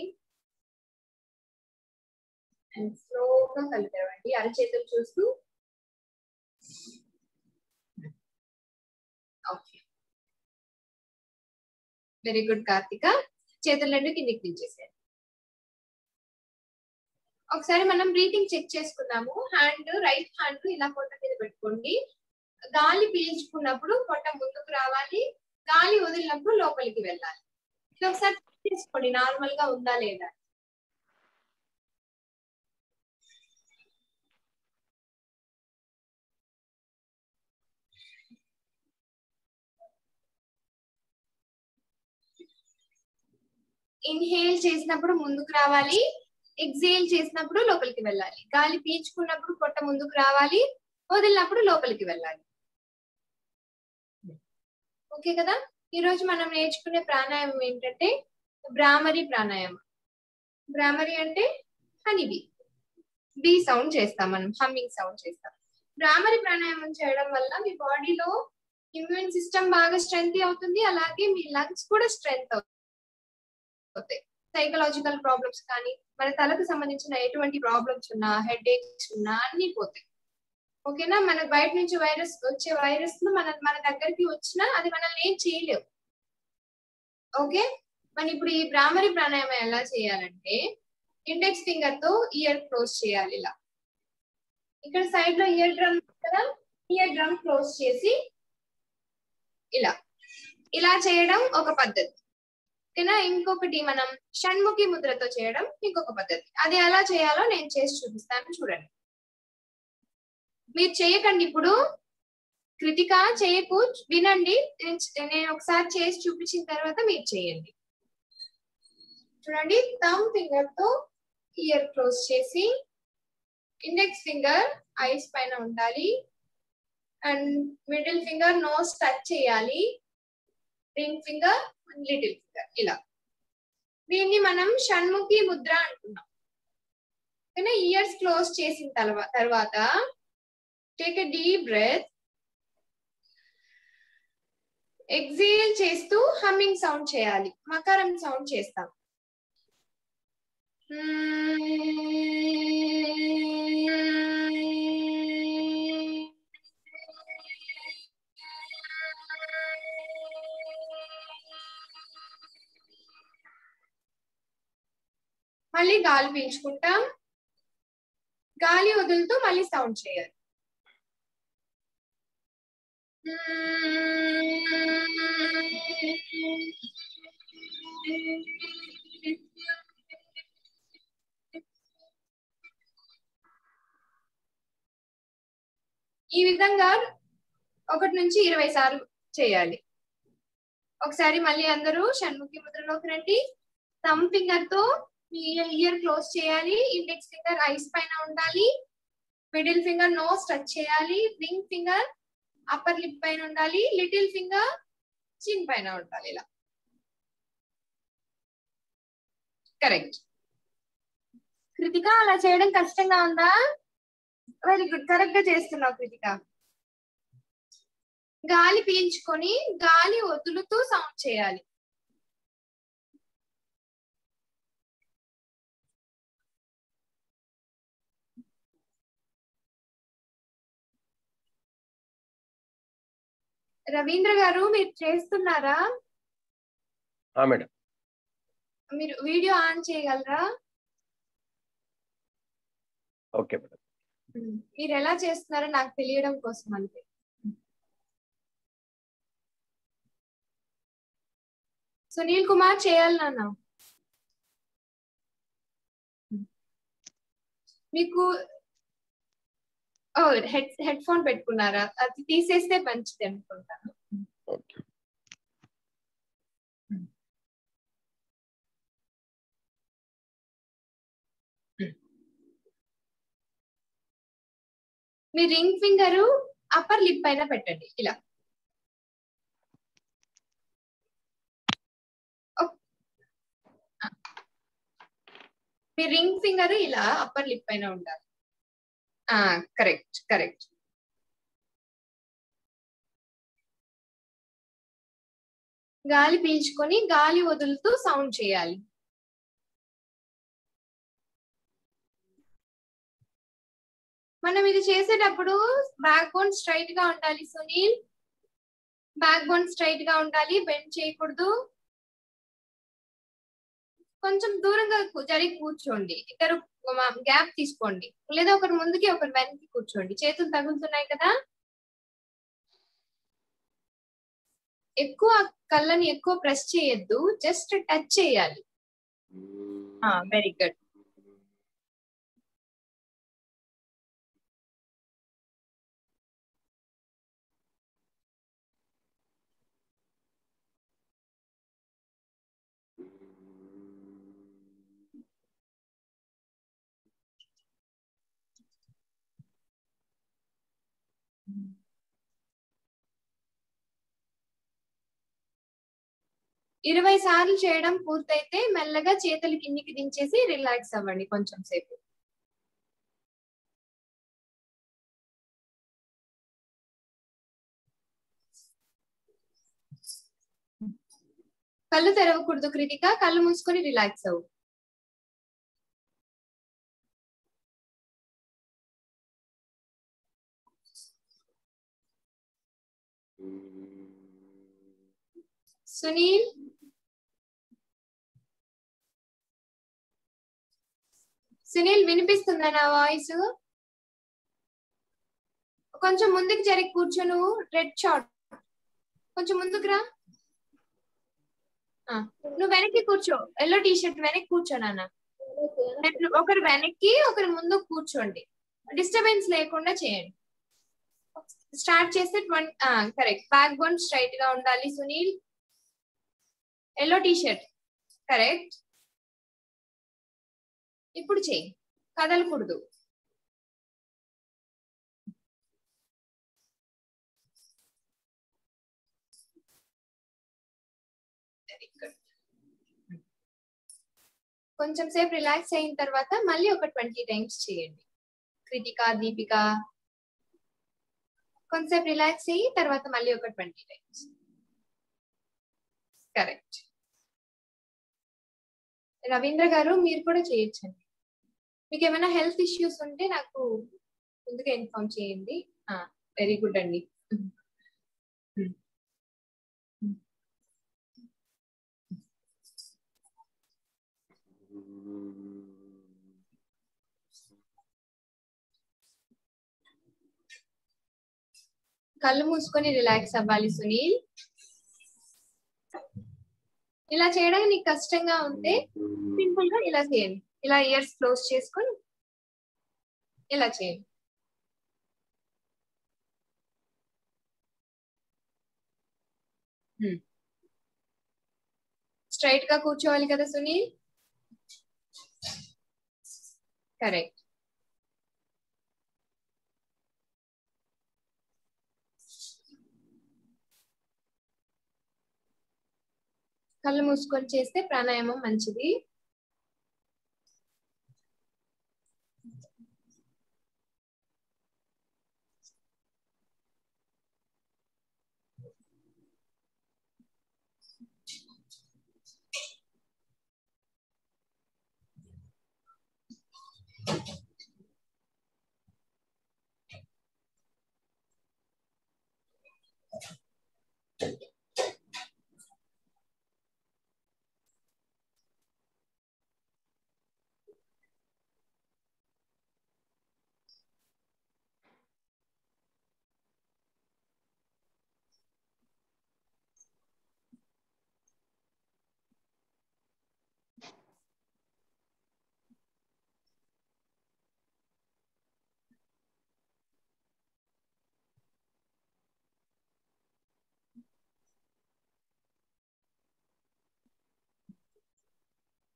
అండ్ స్లోగా కలిపేవండి అరచేతులు చూస్తూ ఓకే వెరీ గుడ్ కార్తిక చేతులు రెండు కిందికి దించేసేయండి ఒకసారి మనం బ్రీతింగ్ చెక్ చేసుకున్నాము హ్యాండ్ రైట్ హ్యాండ్ ఇలా పొట్ట మీద పెట్టుకోండి గాలి పీల్చుకున్నప్పుడు పొట్ట ముందుకు రావాలి గాలి వదిలినప్పుడు లోపలికి వెళ్ళాలి ఇది ఒకసారి check చేసుకోండి నార్మల్ గా ఉందా లేదా ఇన్హేల్ చేసినప్పుడు ముందుకు రావాలి ఎక్సేల్ చేసినప్పుడు లోపలికి వెళ్ళాలి గాలి పీల్చుకున్నప్పుడు పొట్ట ముందుకు రావాలి వదిలినప్పుడు లోపలికి వెళ్ళాలి ఓకే కదా ఈ రోజు మనం నేర్చుకునే ప్రాణాయామం ఏంటంటే బ్రామరీ ప్రాణాయామం బ్రామరీ అంటే హనీబీ బీ సౌండ్ చేస్తాం మనం హమ్మింగ్ సౌండ్ చేస్తాం బ్రామరీ ప్రాణాయామం చేయడం వల్ల మీ బాడీలో ఇమ్యూన్ సిస్టమ్ బాగా స్ట్రెంత్ అవుతుంది అలాగే మీ లంగ్స్ కూడా స్ట్రెంత్ అవుతాయి సైకలాజికల్ ప్రాబ్లమ్స్ కానీ మన తలకు సంబంధించిన ఎటువంటి ప్రాబ్లమ్స్ ఉన్నా హెడ్ ఏక్స్ ఉన్నా అన్ని పోతాయి ఓకేనా మనకు బయట నుంచి వైరస్ వచ్చే వైరస్ ను మన మన దగ్గరికి వచ్చినా అది మనల్ని ఏం చేయలేవు ఓకే మన ఇప్పుడు ఈ బ్రాహ్మరి ప్రాణాయామం ఎలా చేయాలంటే ఇండెక్స్ ఫింగర్ తో ఇయర్ క్లోజ్ చేయాలి ఇలా ఇక్కడ సైడ్ లో ఇయర్ డ్రమ్ కదా ఇయర్ డ్రమ్ క్లోజ్ చేసి ఇలా ఇలా చేయడం ఒక పద్ధతి ఓకేనా ఇంకొకటి మనం షణ్ముఖి ముద్రతో చేయడం ఇంకొక పద్ధతి అది ఎలా చేయాలో నేను చేసి చూపిస్తాను చూడండి మీరు చేయకండి ఇప్పుడు కృతిక చేయకు వినండి నేను నేను ఒకసారి చేసి చూపించిన తర్వాత మీరు చేయండి చూడండి థమ్ ఫింగర్ తో ఇయర్ క్లోజ్ చేసి ఇండెక్స్ ఫింగర్ ఐస్ పైన ఉండాలి and middle finger nose touch చేయాలి రింగ్ ఫింగర్ లిటిల్ ఫింగర్ ఇలా దీన్ని మనం షణ్ముఖి ముద్ర అంటున్నాం ఓకేనా ఇయర్స్ క్లోజ్ చేసిన తర్వా- తర్వాత take a deep breath exhale చేస్తూ హమ్మింగ్ సౌండ్ చేయాలి మకరం సౌండ్ చేస్తాం మళ్ళీ గాలి పీల్చుకుంటాం గాలి వదులుతూ మళ్ళీ సౌండ్ చేయాలి ఈ విధంగా ఒకటి నుంచి ఇరవై సార్లు చేయాలి ఒకసారి మళ్ళీ అందరూ షణ్ముఖి ముద్రలోకి రండి థమ్ ఫింగర్ తో మీ ఇయర్ క్లోజ్ చేయాలి ఇండెక్స్ ఫింగర్ ఐస్ పైన ఉండాలి మిడిల్ ఫింగర్ నోస్ టచ్ చేయాలి రింగ్ ఫింగర్ అప్పర్ లిప్ పైన ఉండాలి లిటిల్ ఫింగర్ చిన్ పైన ఉండాలి ఇలా కరెక్ట్ కృతిక అలా చేయడం కష్టంగా ఉందా వెరీ గుడ్ కరెక్ట్ గా చేస్తున్నావు కృతిక గాలి పీల్చుకొని గాలి వదులుతూ సౌండ్ చేయాలి రవీంద్ర గారు మీరు చేస్తున్నారా ఆ మేడం మీరు వీడియో ఆన్ చేయగలరా ఓకే మేడం మీరు ఎలా చేస్తున్నారో నాకు తెలియడం కోసం అంతే సునీల్ కుమార్ చేయాలి నాన్న మీకు ఓ హెడ్ హెడ్ ఫోన్ పెట్టుకున్నారా అది తీసేస్తే మంచిది అనుకుంటాను ఓకే మీ రింగ్ ఫింగర్ అప్పర్ లిప్ పైన పెట్టండి ఇలా ఓ- ఆ. మీ రింగ్ ఫింగర్ ఇలా అప్పర్ లిప్ పైన ఉండాలి ఆ కరెక్ట్ కరెక్ట్ గాలి పీల్చుకొని గాలి వదులుతూ సౌండ్ చేయాలి మనం ఇది చేసేటప్పుడు బ్యాక్ బోన్ స్ట్రైట్ గా ఉండాలి సునీల్ బ్యాక్ బోన్ స్ట్రైట్ గా ఉండాలి బెండ్ చేయకూడదు కొంచెం దూరంగా కు- జరిగి కూర్చోండి ఇద్దరు గ్యాప్ తీసుకోండి లేదా ఒకరు ముందుకి ఒకరు వెనక్కి కూర్చోండి చేతులు తగులుతున్నాయి కదా ఎక్కువ కళ్ళని ఎక్కువ ప్రెస్ చేయొద్దు జస్ట్ టచ్ చేయాలి వెరీ గుడ్ ఇరవై సార్లు చేయడం పూర్తయితే మెల్లగా చేతులు కిందికి దించేసి రిలాక్స్ అవ్వండి కొంచెం సేపు కళ్ళు తెరవకూడదు కృతిక కళ్ళు మూసుకొని రిలాక్స్ అవ్వు సునీల్ సునీల్ వినిపిస్తుందా నా వాయిస్ కొంచెం ముందుకు జరిగి కూర్చో నువ్వు రెడ్ షార్ట్ కొంచెం ముందుకు రా ఆ, నువ్వు వెనక్కి కూర్చో ఎల్లో టీ షర్ట్ వెనక్కి కూర్చో నాన్న ఒకరు వెనక్కి ఒకరు ముందు కూర్చోండి డిస్టర్బెన్స్ లేకుండా చేయండి స్టార్ట్ చేస్తే twenty correct backbone straight గా ఉండాలి Sunil yellow T shirt correct ఇప్పుడు చెయ్యి కదలకూడదు వెరీ గుడ్ కొంచెం సేపు రిలాక్స్ అయిన తర్వాత మళ్ళీ ఒక ట్వంటీ టైమ్స్ చేయండి కృతిక దీపిక కొంచెంసేపు రిలాక్స్ అయ్యి తర్వాత మళ్ళీ ఒక ట్వంటీ టైమ్స్ కరెక్ట్ రవీంద్ర గారు మీరు కూడా చేయొచ్చండి మీకు ఏమైనా హెల్త్ ఇష్యూస్ ఉంటే నాకు ముందుగా ఇన్ఫార్మ్ చేయండి వెరీ గుడ్ అండి కళ్ళు మూసుకొని రిలాక్స్ అవ్వాలి సునీల్ ఇలా చేయడానికి నీకు కష్టంగా ఉంటే సింపుల్ గా ఇలా చేయండి ఇలా ఇయర్స్ క్లోజ్ చేసుకొని ఇలా చేయండి స్ట్రైట్ గా కూర్చోవాలి కదా సునీల్ కరెక్ట్ కళ్ళు మూసుకొని చేస్తే ప్రాణాయామం మంచిది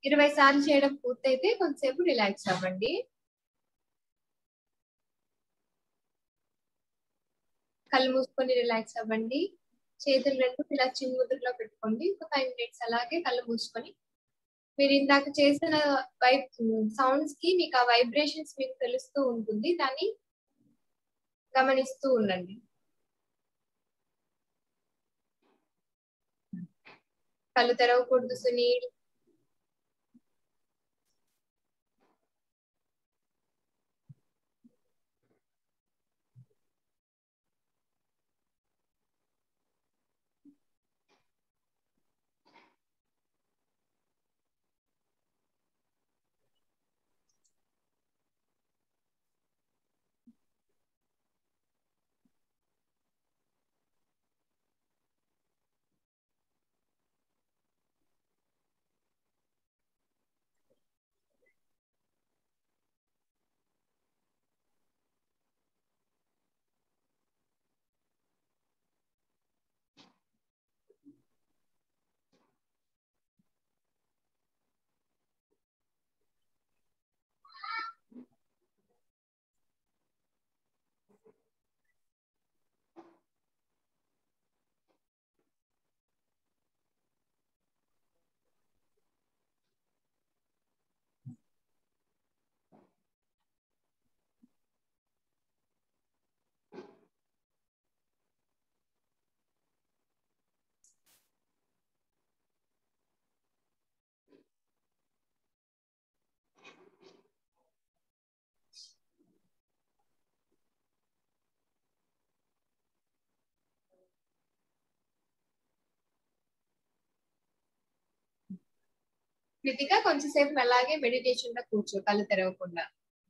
ఇరవై సార్లు చేయడం పూర్తయితే కొంతసేపు రిలాక్స్ అవ్వండి కళ్ళు మూసుకొని రిలాక్స్ అవ్వండి చేతులు రెండు ఇలా చిన్ముద్రలో పెట్టుకోండి ఒక ఫైవ్ మినిట్స్ అలాగే కళ్ళు మూసుకొని మీరు ఇందాక చేసిన వైబ్ సౌండ్స్ కి మీకు ఆ వైబ్రేషన్స్ మీకు తెలుస్తూ ఉంటుంది దాన్ని గమనిస్తూ ఉండండి కళ్ళు తెరవకూడదు సునీల్ కృతిక కొంచెంసేపు అలాగే మెడిటేషన్ లో కూర్చో కళ్ళు తెరవకుండా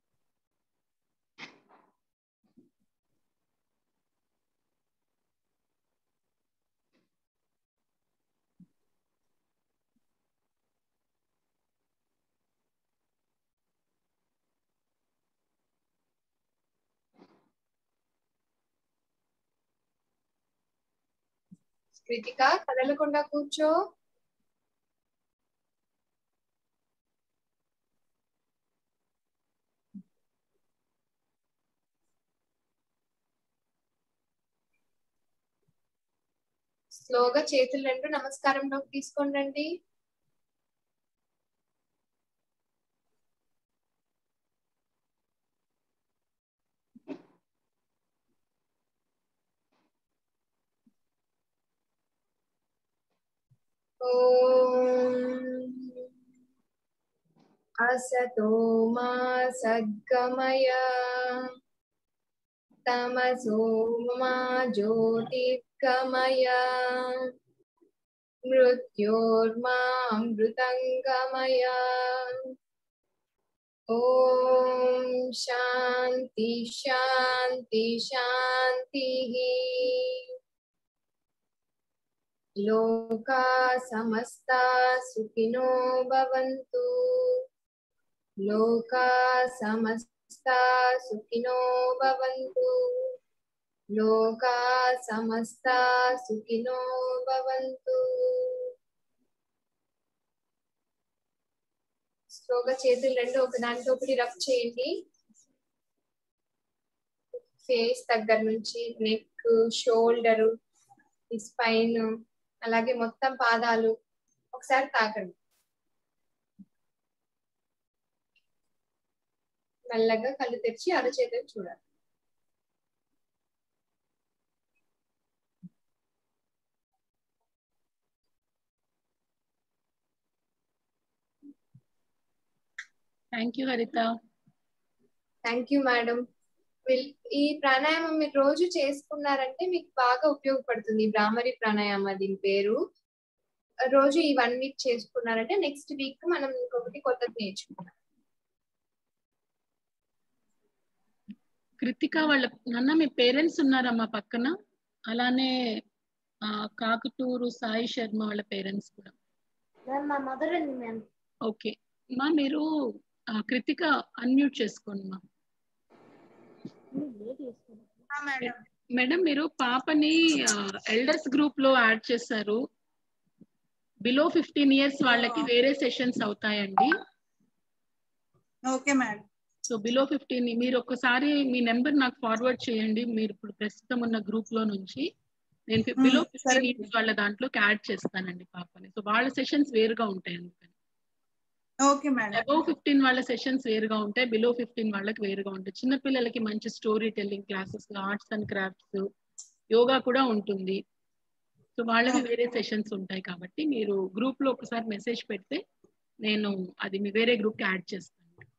కృతిక కదలకుండా కూర్చో స్లోగా చేతులు రెండు నమస్కారంలోకి తీసుకొని రండి ఓం असतो मा सद्गमय तमसो मा ज्योतिर्गमय मृत्योर्मामृतङ्गमय ॐ शान्ति शान्ति शान्तिः लोका समस्ता सुखिनो भवन्तु लोका समस्ता सुखिनो भवन्तु लोका समस्ता सुखिनो भवन्तु స్లోగా చేతులు రెండు ఒక దాంట్లో ఒకటి రబ్ చేయండి ఫేస్ దగ్గర నుంచి నెక్ షోల్డర్ స్పైన్ అలాగే మొత్తం పాదాలు ఒకసారి తాకండి మెల్లగా కళ్ళు తెరిచి అరచేతులు చూడాలి thank you Haritha thank you madam ఈ ప్రాణాయామం మీరు రోజు చేసుకున్నారంటే మీకు బాగా ఉపయోగపడుతుంది ఈ బ్రాహ్మరి ప్రాణాయామ దీని పేరు రోజు ఈ వన్ వీక్ చేసుకున్నారంటే నెక్స్ట్ వీక్ మనం ఇంకొకటి కొత్తది నేర్చుకున్నాం కృతిక వాళ్ళ నాన్న మీ పేరెంట్స్ ఉన్నారమ్మా పక్కన అలానే ఆ, కాకుటూరు సాయి శర్మ వాళ్ళ పేరెంట్స్ కూడా మ్యామ్ మా మదర్ ఉంది మ్యామ్ ఓకే మా మీరు ఆ, కృతిక అన్మ్యూట్ చేసుకోండి మా మేడం మీరు పాపని ఎల్డర్స్ గ్రూప్ లో యాడ్ చేశారు బిలో ఫిఫ్టీన్ ఇయర్స్ వాళ్ళకి వేరే సెషన్స్ అవుతాయండి okay madam so below fifteen మీరు ఒక్కసారి మీ నెంబర్ నాకు ఫార్వర్డ్ చేయండి మీరు ఇప్పుడు ప్రస్తుతం ఉన్న గ్రూప్ లో నుంచి నేను బిలో సరే. ఫిఫ్టీన్ ఇయర్స్ వాళ్ళ దాంట్లోకి యాడ్ చేస్తానండి పాపని సో వాళ్ళ సెషన్స్ వేరుగా ఉంటాయి అందుకని ఓకే మేడం అబౌవ్ ఫిఫ్టీన్ వాళ్ళ సెషన్స్ వేరుగా ఉంటాయి బిలో ఫిఫ్టీన్ వాళ్ళకి వేరుగా ఉంటాయి చిన్న పిల్లలకి మంచి storytelling classes arts and crafts yoga కూడా ఉంటుంది సో వాళ్ళకి వేరే సెషన్స్ ఉంటాయి కాబట్టి మీరు గ్రూప్ లో ఒకసారి మెసేజ్ పెడితే నేను అది మీ వేరే గ్రూప్ కి యాడ్ చేస్తాను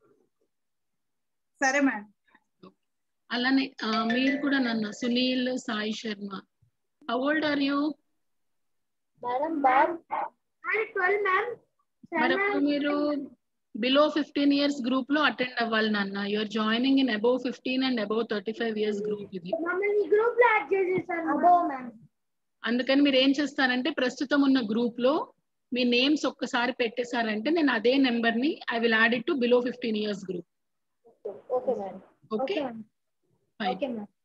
సరే మేడం అలానే ఆ, మీరు కూడా నన్ను Sunil Sai Sharma how old are you madam బాబ్ ట్వెల్వ్ మ్యామ్ మరి అప్పుడు మీరు బిలో ఫిఫ్టీన్ ఇయర్స్ గ్రూప్ లో అటెండ్ అవ్వాలి నాన్న you are joining in above fifteen and above thirty five years group ఇది మమ్మల్ని గ్రూప్ లో యాడ్ చేసేసాను అబో మ్యామ్ అందుకని మీరు ఏం చేస్తారంటే ప్రస్తుతం ఉన్న గ్రూప్ లో మీ నేమ్స్ ఒక్కసారి పెట్టేశారంటే నేను అదే నెంబర్ ని I will add it to below fifteen years group okay madam okay okay ma'am okay ma'am